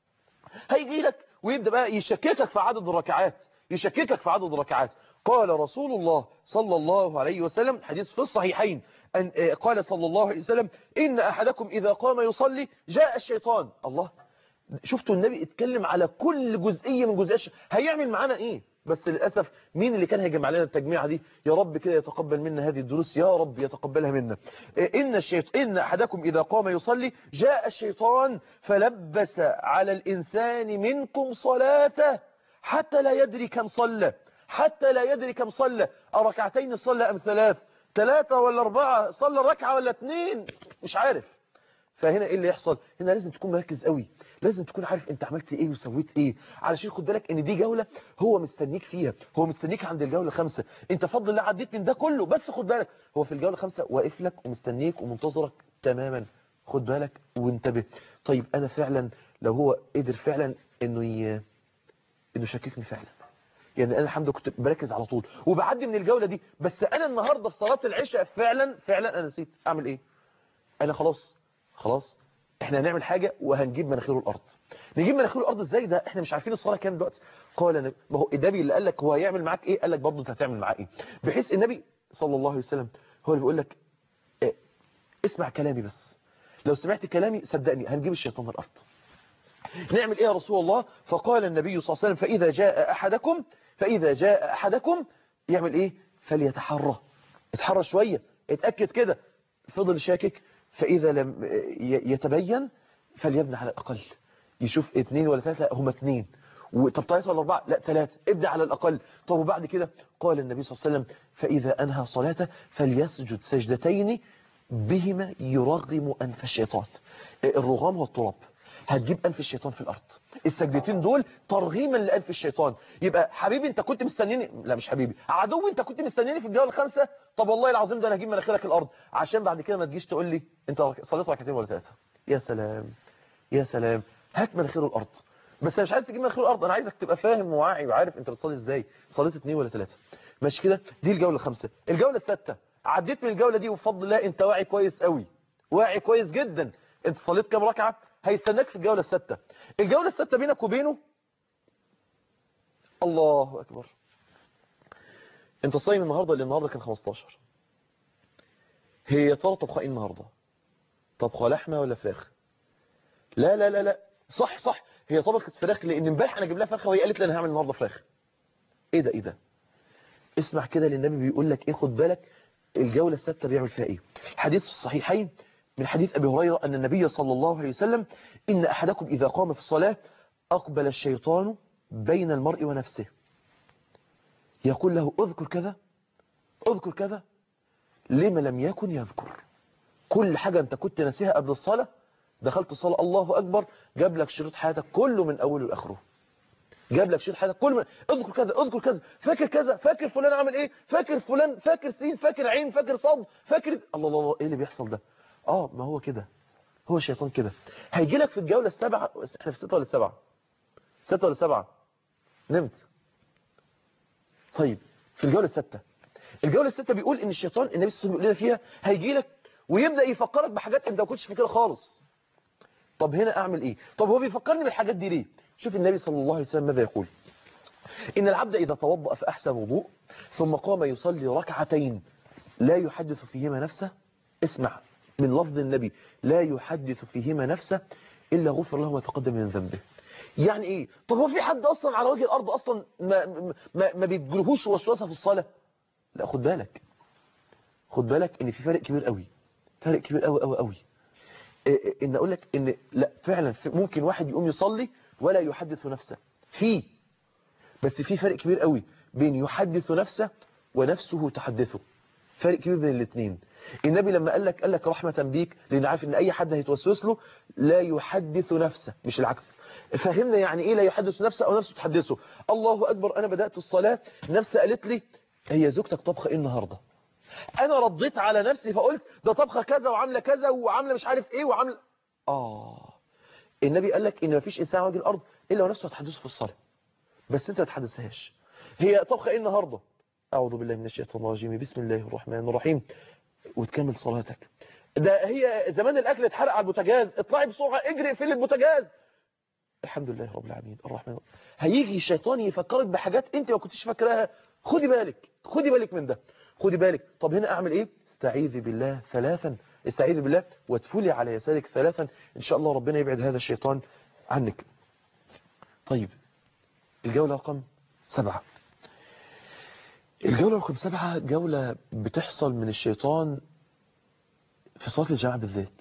Speaker 1: هيجي لك ويبدا بقى يشككك في عدد الركعات يشككك في عدد الركعات قال رسول الله صلى الله عليه وسلم حديث في الصحيحين أن قال صلى الله عليه وسلم إن أحدكم إذا قام يصلي جاء الشيطان الله شفتوا النبي اتكلم على كل جزئية من جزئيات هيعمل معانا إيه بس للأسف مين اللي كان هيجمع لنا التجميعة دي يا رب كده يتقبل منا هذه الدروس يا رب يتقبلها منا إن, الشيط... إن أحدكم إذا قام يصلي جاء الشيطان فلبس على الإنسان منكم صلاته حتى لا يدري كم صلى حتى لا يدري كم صلى أركعتين صلى أم ثلاث ثلاثة ولا أربعة صلى ركعة ولا اثنين مش عارف فهنا ايه اللي يحصل هنا لازم تكون مركز قوي لازم تكون عارف انت عملت ايه وسويت ايه علشان خد بالك ان دي جولة هو مستنيك فيها هو مستنيك عند الجولة خمسة انت فضل الله عديت من ده كله بس خد بالك هو في الجولة خمسة واقف لك ومستنيك ومنتظرك تماما خد بالك وانتبه طيب انا فعلا لو هو قدر فعلا انه ي... انه يشككني فعلا يعني انا الحمد لله كنت بركز على طول وبعدي من الجولة دي بس انا النهاردة في صلاة العشاء فعلا فعلا انا نسيت اعمل ايه انا خلاص خلاص احنا هنعمل حاجة وهنجيب مناخيره الارض نجيب مناخيره الارض ازاي ده احنا مش عارفين الصلاة كام دلوقتي قال النبي ما هو النبي اللي قال لك هو هيعمل معاك ايه قال لك برضه انت هتعمل معاه ايه بحيث النبي صلى الله عليه وسلم هو اللي بيقول لك اه اسمع كلامي بس لو سمعت كلامي صدقني هنجيب الشيطان الارض نعمل ايه يا رسول الله فقال النبي صلى الله عليه وسلم فاذا جاء احدكم فاذا جاء احدكم يعمل ايه فليتحرى اتحرى شوية اتأكد كده فضل شاكك فإذا لم يتبين فليبنى على الأقل يشوف اثنين ولا ثلاثة هم اثنين طب ثلاثة ولا أربعة لا ثلاثة ابدأ على الأقل طب وبعد كده قال النبي صلى الله عليه وسلم فإذا أنهى صلاته فليسجد سجدتين بهما يرغم أنف الشيطان الرغام هو التراب هتجيب أنف الشيطان في الأرض السجدتين دول ترغيما لأنف الشيطان يبقى حبيبي انت كنت مستنيني لا مش حبيبي عدو انت كنت مستنيني في الجولة الخامسة طب والله العظيم ده انا هجيب مناخيرك الأرض عشان بعد كده ما تجيش تقول لي انت صليت ركعتين ولا ثلاثة يا سلام يا سلام هات مناخيره الأرض بس انا مش عايز تجيب مناخيره الأرض انا عايزك تبقى فاهم وواعي وعارف انت بتصلي ازاي صليت اثنين ولا ثلاثة ماشي كده دي الجولة الخامسة الجولة السادسة عديت من الجولة دي وبفضل الله انت واعي كويس قوي واعي كويس جدا انت صليت كام ركعة هيستناك في الجولة السادسة الجولة السادسة بينك وبينه الله أكبر انت صايم النهاردة اللي النهاردة كان 15 هي يا ترى طبخة ايه النهاردة طبخة لحمة ولا فراخ لا لا لا لا صح صح هي طبخة فراخ لان امبارح انا جيب لها فراخ وهي قالت لي انا هعمل النهاردة فراخ ايه ده ايه ده اسمع كده للنبي بيقول لك ايه خد بالك الجولة السادسة بيعمل فيها ايه حديث في الصحيحين من حديث أبي هريرة أن النبي صلى الله عليه وسلم إن أحدكم إذا قام في الصلاة أقبل الشيطان بين المرء ونفسه يقول له اذكر كذا اذكر كذا لما لم يكن يذكر كل حاجة أنت كنت ناسيها قبل الصلاة دخلت الصلاة الله أكبر جاب لك شريط حياتك كله من أوله لآخره جاب لك شريط حياتك كل من اذكر كذا اذكر كذا فاكر كذا فاكر فلان عمل ايه فاكر فلان فاكر سين فاكر عين فاكر صاد فاكر الله الله الله ايه اللي بيحصل ده اه ما هو كده هو الشيطان كده هيجي لك في الجولة السابعة احنا في ستة ولا السبعة ستة ولا سبعة نمت طيب في الجولة الستة الجولة الستة بيقول ان الشيطان النبي صلى الله عليه وسلم بيقول لنا فيها هيجي لك ويبدأ يفكرك بحاجات انت ما كنتش فاكرها خالص طب هنا اعمل ايه طب هو بيفكرني بالحاجات دي ليه شوف النبي صلى الله عليه وسلم ماذا يقول ان العبد اذا توضأ فاحسن وضوء ثم قام يصلي ركعتين لا يحدث فيهما نفسه اسمع من لفظ النبي لا يحدث فيهما نفسه إلا غفر له ما تقدم من ذنبه يعني ايه طب هو في حد اصلا على وجه الارض اصلا ما, ما, ما بيتجلهوش وسوسه في الصلاه لا خد بالك خد بالك ان في فرق كبير قوي فرق كبير قوي قوي قوي إيه ان اقول لك ان لا فعلا ممكن واحد يقوم يصلي ولا يحدث نفسه في بس في فرق كبير قوي بين يحدث نفسه ونفسه تحدثه فرق كبير بين الاثنين النبي لما قال لك قال لك رحمة بيك لأن عارف ان اي حد هيتوسوس له لا يحدث نفسه مش العكس فهمنا يعني ايه لا يحدث نفسه او نفسه تحدثه الله اكبر انا بدأت الصلاة نفسي قالت لي هي زوجتك طبخة ايه النهاردة انا رديت على نفسي فقلت ده طبخة كذا وعاملة كذا وعاملة مش عارف ايه وعاملة اه النبي قال لك ان مفيش انسان على وجه الارض الا ونفسه هتحدثه في الصلاة بس انت ما تحدثهاش هي طبخة ايه النهاردة أعوذ بالله من الشيطان الرجيم بسم الله الرحمن الرحيم وتكمل صلاتك ده هي زمان الأكل اتحرق على البوتاجاز اطلعي بسرعة اجري اقفلي البوتاجاز الحمد لله رب العالمين الرحمن هيجي الشيطان يفكرك بحاجات انت ما كنتش فاكراها خدي بالك خدي بالك من ده خدي بالك طب هنا اعمل ايه استعيذي بالله ثلاثا استعيذي بالله وادفلي على يسارك ثلاثا ان شاء الله ربنا يبعد هذا الشيطان عنك طيب الجولة رقم سبعة الجولة رقم سبعة جولة بتحصل من الشيطان في صلاة الجماعة بالذات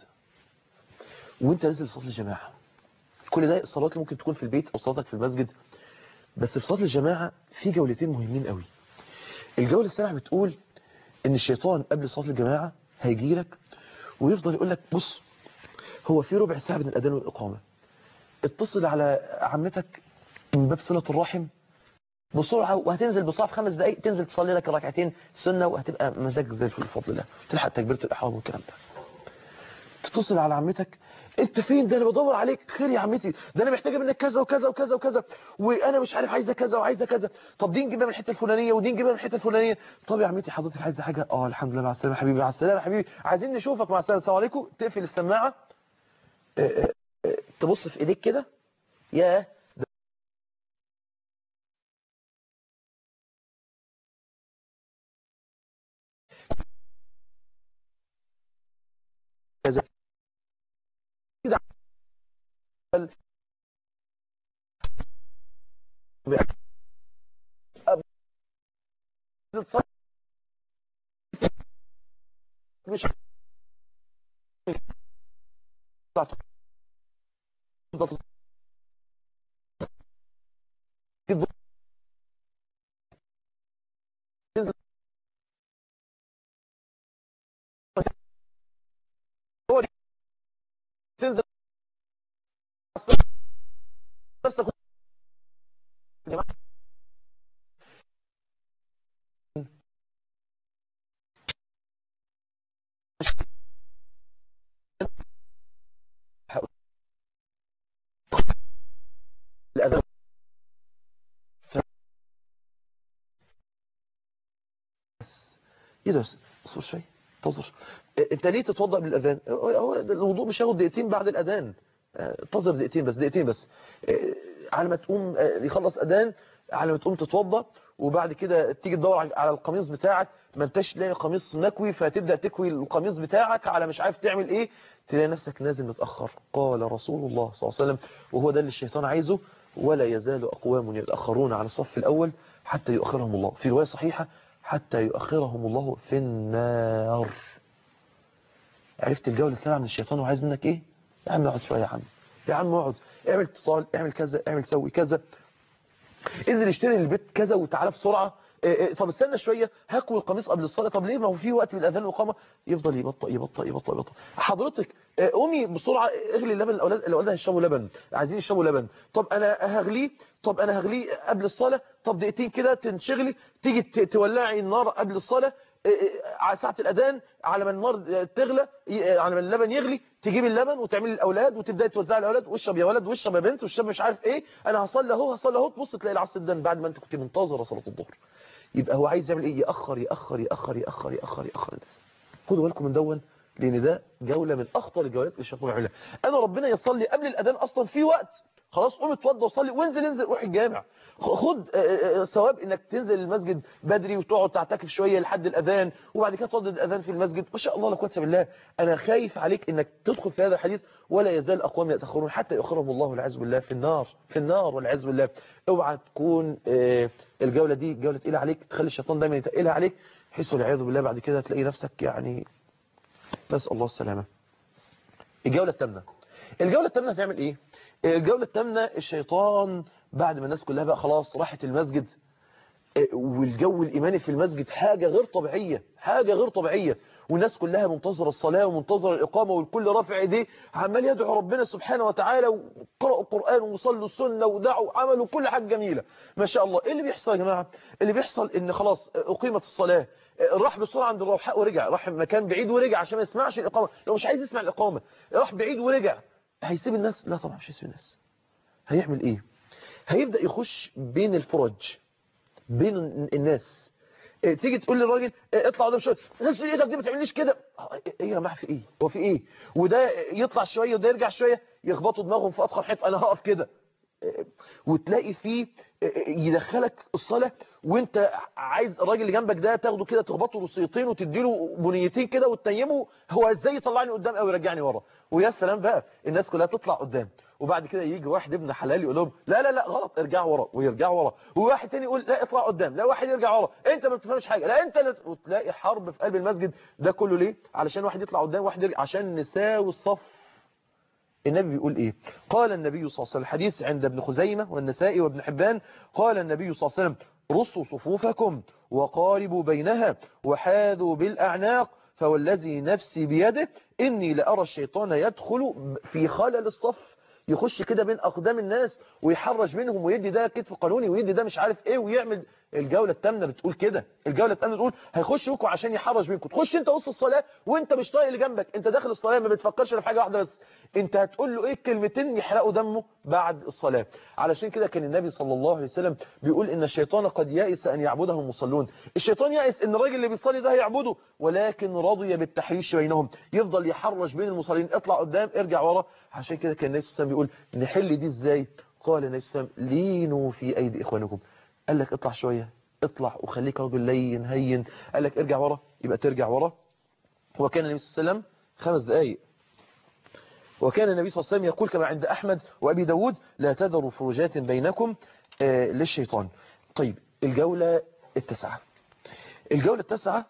Speaker 1: وانت نازل صلاة الجماعة كل ده الصلاة اللي ممكن تكون في البيت او صلاتك في المسجد بس في صلاة الجماعة في جولتين مهمين قوي الجولة السابعة بتقول ان الشيطان قبل صلاة الجماعة هيجي لك ويفضل يقول لك بص هو في ربع ساعة بين الأذان والإقامة اتصل على عمتك من باب صلة الرحم بسرعة وهتنزل بسرعة في خمس دقايق تنزل تصلي لك ركعتين سنة وهتبقى مزاج زي الفل بفضل الله تلحق تكبيرة الإحرام والكلام ده تتصل على عمتك انت فين ده انا بدور عليك خير يا عمتي ده انا محتاجه منك كذا وكذا وكذا وكذا وانا مش عارف عايزه كذا وعايزه كذا طب دي نجيبها من الحته الفلانيه ودي نجيبها من الحته الفلانيه طب يا عمتي حضرتك عايزه حاجه اه الحمد لله مع السلامه حبيبي مع السلامه حبيبي عايزين نشوفك مع السلامه السلام عليكم تقفل السماعه اه اه اه تبص في ايديك كده ياه كذا كده مش تنزل ايه ده بس اصبر شويه انتظر إيه، انت ليه تتوضا بالاذان هو هو الوضوء مش هياخد دقيقتين بعد الاذان آه، انتظر دقيقتين بس دقيقتين بس إيه، على ما تقوم آه، يخلص اذان على ما تقوم تتوضا وبعد كده تيجي تدور على- على القميص بتاعك ما انتش لاقي قميص مكوي فتبدا تكوي القميص بتاعك على مش عارف تعمل ايه تلاقي نفسك نازل متاخر قال رسول الله صلى الله عليه وسلم وهو ده اللي الشيطان عايزه ولا يزال اقوام يتاخرون على الصف الاول حتى يؤخرهم الله في روايه صحيحه حتى يؤخرهم الله في النار عرفت الجوله السابعه من الشيطان وعايز منك ايه يا عم اقعد شويه يا عم يا عم اقعد اعمل اتصال اعمل كذا اعمل سوي كذا انزل اشتري البيت كذا وتعالى بسرعه إيه إيه طب استنى شويه هكوي القميص قبل الصلاه طب ليه ما هو في وقت من الاذان والاقامه يفضل يبطأ يبطأ يبطأ يبطأ حضرتك إيه، قومي بسرعه اغلي اللبن الاولاد الاولاد هيشربوا لبن عايزين يشربوا لبن طب انا هغليه طب انا هغليه قبل الصلاه طب دقيقتين كده تنشغلي تيجي ت- تولعي النار قبل الصلاه إيه، إيه، على ساعه الاذان على ما النار آه، تغلى ي- على ما اللبن يغلي تجيبي اللبن وتعملي الاولاد وتبداي توزعي الاولاد واشرب يا ولد واشرب يا بنت واشرب مش عارف ايه انا هصلي اهو هصلي اهو تبص تلاقي العصر الدن بعد ما انت كنت منتظره صلاه الظهر يبقى هو عايز يعمل ايه ياخر ياخر ياخر ياخر ياخر ياخر الناس خدوا بالكم من دون لان ده جوله من اخطر الجولات اللي الشيطان يعملها انا ربنا يصلي قبل الاذان اصلا في وقت خلاص قوم اتوضى وصلي وانزل انزل روح الجامع خد آه، آه، ثواب انك تنزل المسجد بدري وتقعد تعتكف شويه لحد الاذان وبعد كده تردد الاذان في المسجد ما شاء الله لا قوه الا بالله انا خايف عليك انك تدخل في هذا الحديث ولا يزال اقوام يتاخرون حتى يؤخرهم الله والعياذ بالله في النار في النار والعياذ بالله اوعى تكون آه، الجوله دي جوله تقيله عليك تخلي الشيطان دايما يتقلها عليك بحيث والعياذ بالله بعد كده تلاقي نفسك يعني نسال الله السلامه الجوله الثامنه الجوله الثامنه هتعمل ايه الجوله الثامنه الشيطان بعد ما الناس كلها بقى خلاص راحت المسجد آه، والجو الايماني في المسجد حاجه غير طبيعيه حاجه غير طبيعيه والناس كلها منتظره الصلاه ومنتظره الاقامه والكل رافع ايديه عمال يدعو ربنا سبحانه وتعالى وقرأوا القران وصلوا السنه ودعوا عملوا كل حاجه جميله ما شاء الله ايه اللي بيحصل يا جماعه اللي بيحصل ان خلاص اقيمت الصلاه راح بسرعه عند الروحاء ورجع راح مكان بعيد ورجع عشان ما يسمعش الاقامه لو مش عايز يسمع الاقامه راح بعيد ورجع هيسيب الناس لا طبعا مش هيسيب الناس هيعمل ايه هيبدا يخش بين الفرج بين الناس إيه، تيجي تقول للراجل إيه، اطلع قدام شويه نفس ايدك دي ما تعمليش كده آه، ايه يا جماعه في ايه هو في ايه وده يطلع شويه وده يرجع شويه يخبطوا دماغهم في اضخم حته انا هقف كده إيه، وتلاقي فيه إيه، يدخلك الصلاه وانت عايز الراجل اللي جنبك ده تاخده كده تخبطه رصيتين وتديله بنيتين كده وتنيمه هو ازاي يطلعني قدام او يرجعني ورا ويا سلام بقى الناس كلها تطلع قدام وبعد كده يجي واحد ابن حلال يقول لهم لا لا لا غلط ارجعوا ورا ويرجعوا ورا وواحد تاني يقول لا اطلع قدام لا واحد يرجع ورا انت ما بتفهمش حاجه لا انت اللي... وتلاقي حرب في قلب المسجد ده كله ليه علشان واحد يطلع قدام واحد يرجع عشان نساوي الصف النبي بيقول ايه قال النبي صلى الله عليه وسلم الحديث عند ابن خزيمة والنسائي وابن حبان قال النبي صلى الله عليه وسلم رصوا صفوفكم وقاربوا بينها وحاذوا بالأعناق فوالذي نفسي بيده إني لأرى الشيطان يدخل في خلل الصف يخش كده بين أقدام الناس ويحرج منهم ويدي ده كتف قانوني ويدي ده مش عارف ايه ويعمل الجولة التامنة بتقول كده الجولة التامنة بتقول هيخش بكم عشان يحرج منكم تخش انت وسط الصلاة وانت مش طايق اللي جنبك انت داخل الصلاة ما بتفكرش إلا في حاجة واحدة بس انت هتقول له ايه كلمتين يحرقوا دمه بعد الصلاة علشان كده كان النبي صلى الله عليه وسلم بيقول ان الشيطان قد يأس ان يعبده المصلون الشيطان يأس ان الراجل اللي بيصلي ده هيعبده ولكن رضي بالتحريش بينهم يفضل يحرج بين المصلين اطلع قدام ارجع ورا عشان كده كان النبي صلى الله عليه وسلم بيقول نحل دي ازاي قال النبي صلى الله عليه وسلم لينوا في ايدي اخوانكم قال لك اطلع شوية اطلع وخليك راجل لين هين قال لك ارجع ورا يبقى ترجع ورا وكان النبي صلى الله عليه وسلم خمس دقائق وكان النبي صلى الله عليه وسلم يقول كما عند أحمد وأبي داود لا تذروا فروجات بينكم آه، للشيطان طيب الجولة التسعة الجولة التسعة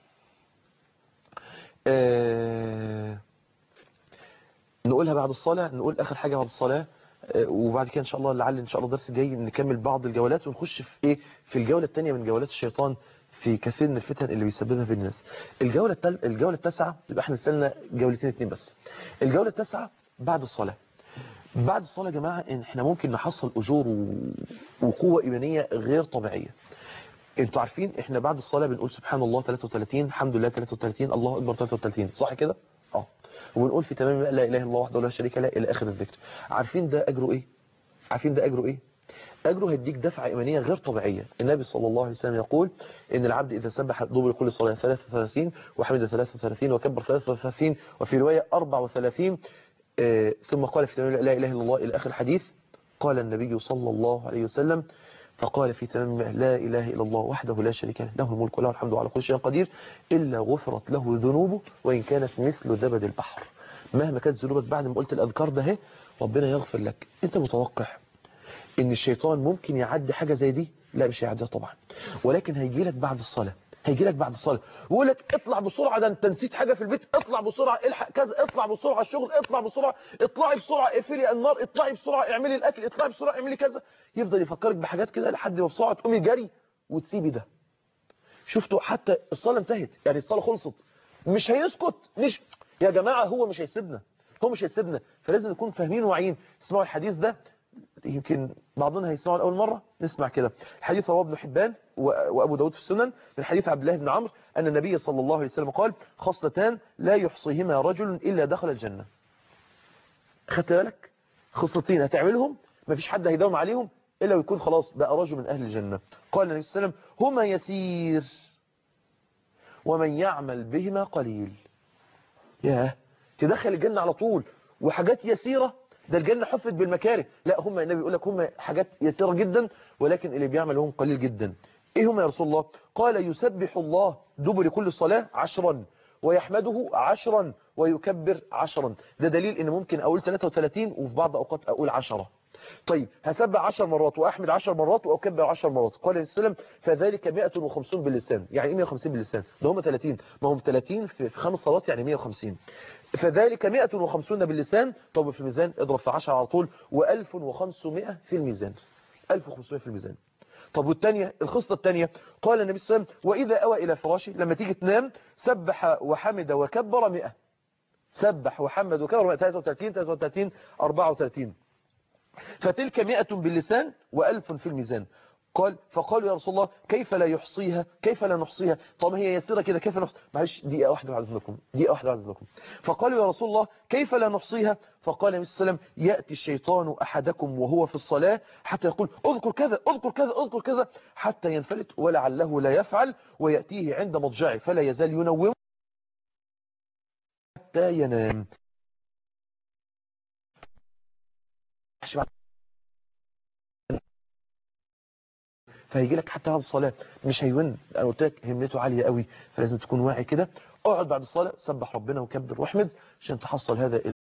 Speaker 1: آه، نقولها بعد الصلاة نقول آخر حاجة بعد الصلاة آه، وبعد كده إن شاء الله لعل إن شاء الله الدرس الجاي نكمل بعض الجولات ونخش في إيه في الجولة الثانية من جولات الشيطان في كثير من الفتن اللي بيسببها في الناس الجولة التل... الجولة التاسعة يبقى احنا استنى جولتين اتنين بس الجولة التاسعة بعد الصلاة بعد الصلاة يا جماعة إن احنا ممكن نحصل أجور و... وقوة إيمانية غير طبيعية انتوا عارفين احنا بعد الصلاة بنقول سبحان الله 33 الحمد لله 33 الله أكبر 33 صح كده اه وبنقول في تمام لا اله الا الله وحده لا شريك له الى اخر الذكر عارفين ده اجره ايه عارفين ده اجره ايه أجره هيديك دفعة إيمانية غير طبيعية النبي صلى الله عليه وسلم يقول إن العبد إذا سبح دبر كل صلاة 33 وحمد 33 وكبر 33 وفي رواية 34 آه ثم قال في تمام لا إله إلا الله إلى آخر الحديث قال النبي صلى الله عليه وسلم فقال في تمام لا إله إلا الله وحده لا شريك له له الملك وله الحمد على كل شيء قدير إلا غفرت له ذنوبه وإن كانت مثل زبد البحر مهما كانت ذنوبك بعد ما قلت الأذكار ده اهي ربنا يغفر لك أنت متوقع ان الشيطان ممكن يعدي حاجة زي دي لا مش هيعديها طبعا ولكن هيجي لك بعد الصلاة هيجي لك بعد الصلاة ويقول لك اطلع بسرعة ده انت نسيت حاجة في البيت اطلع بسرعة الحق كذا اطلع بسرعة الشغل اطلع بسرعة اطلعي بسرعة اقفلي النار اطلعي بسرعة اعملي الاكل اطلعي بسرعة اعملي كذا يفضل يفكرك بحاجات كده لحد ما بسرعة تقومي جري وتسيبي ده شفتوا حتى الصلاة انتهت يعني الصلاة خلصت مش هيسكت مش يا جماعة هو مش هيسيبنا هو مش هيسيبنا فلازم نكون فاهمين واعيين اسمعوا الحديث ده يمكن بعضنا هيسمعوا لأول مرة نسمع كده الحديث رواه ابن حبان وأبو داود في السنن من حديث عبد الله بن عمرو أن النبي صلى الله عليه وسلم قال خصلتان لا يحصيهما رجل إلا دخل الجنة خدت بالك خصلتين هتعملهم ما فيش حد هيداوم عليهم إلا ويكون خلاص بقى رجل من أهل الجنة قال النبي صلى الله عليه وسلم هما يسير ومن يعمل بهما قليل ياه تدخل الجنة على طول وحاجات يسيرة ده الجنة حفت بالمكاره لا هم النبي يقول لك هم حاجات يسيرة جدا ولكن اللي بيعمل هم قليل جدا ايه هم يا رسول الله قال يسبح الله دبر كل صلاة عشرا ويحمده عشرا ويكبر عشرا ده دليل ان ممكن اقول 33 وفي بعض اوقات اقول 10 طيب هسبح 10 مرات واحمد 10 مرات واكبر 10 مرات قال النبي صلى الله عليه وسلم فذلك 150 باللسان يعني ايه 150 باللسان ده هم 30 ما هم 30 في خمس صلوات يعني 150 فذلك 150 باللسان طب في الميزان اضرب في 10 على طول و1500 في الميزان 1500 في الميزان طب والثانيه الخصله الثانيه قال النبي صلى الله عليه وسلم واذا اوى الى فراشه لما تيجي تنام سبح وحمد وكبر 100 سبح وحمد وكبر 100 33 33 34 فتلك 100 باللسان و1000 في الميزان قال فقالوا يا رسول الله كيف لا يحصيها كيف لا نحصيها طب هي يسيرة كده كيف نحصي معلش دقيقة واحدة بعد اذنكم دقيقة واحدة بعد اذنكم فقالوا يا رسول الله كيف لا نحصيها فقال النبي صلى الله عليه وسلم يأتي الشيطان أحدكم وهو في الصلاة حتى يقول اذكر كذا اذكر كذا اذكر كذا حتى ينفلت ولعله لا يفعل ويأتيه عند مضجعه فلا يزال ينوم حتى ينام فهيجي لك حتى بعد الصلاة مش هيون انا قلت لك همته عالية قوي فلازم تكون واعي كده اقعد بعد الصلاة سبح ربنا وكبر واحمد عشان تحصل هذا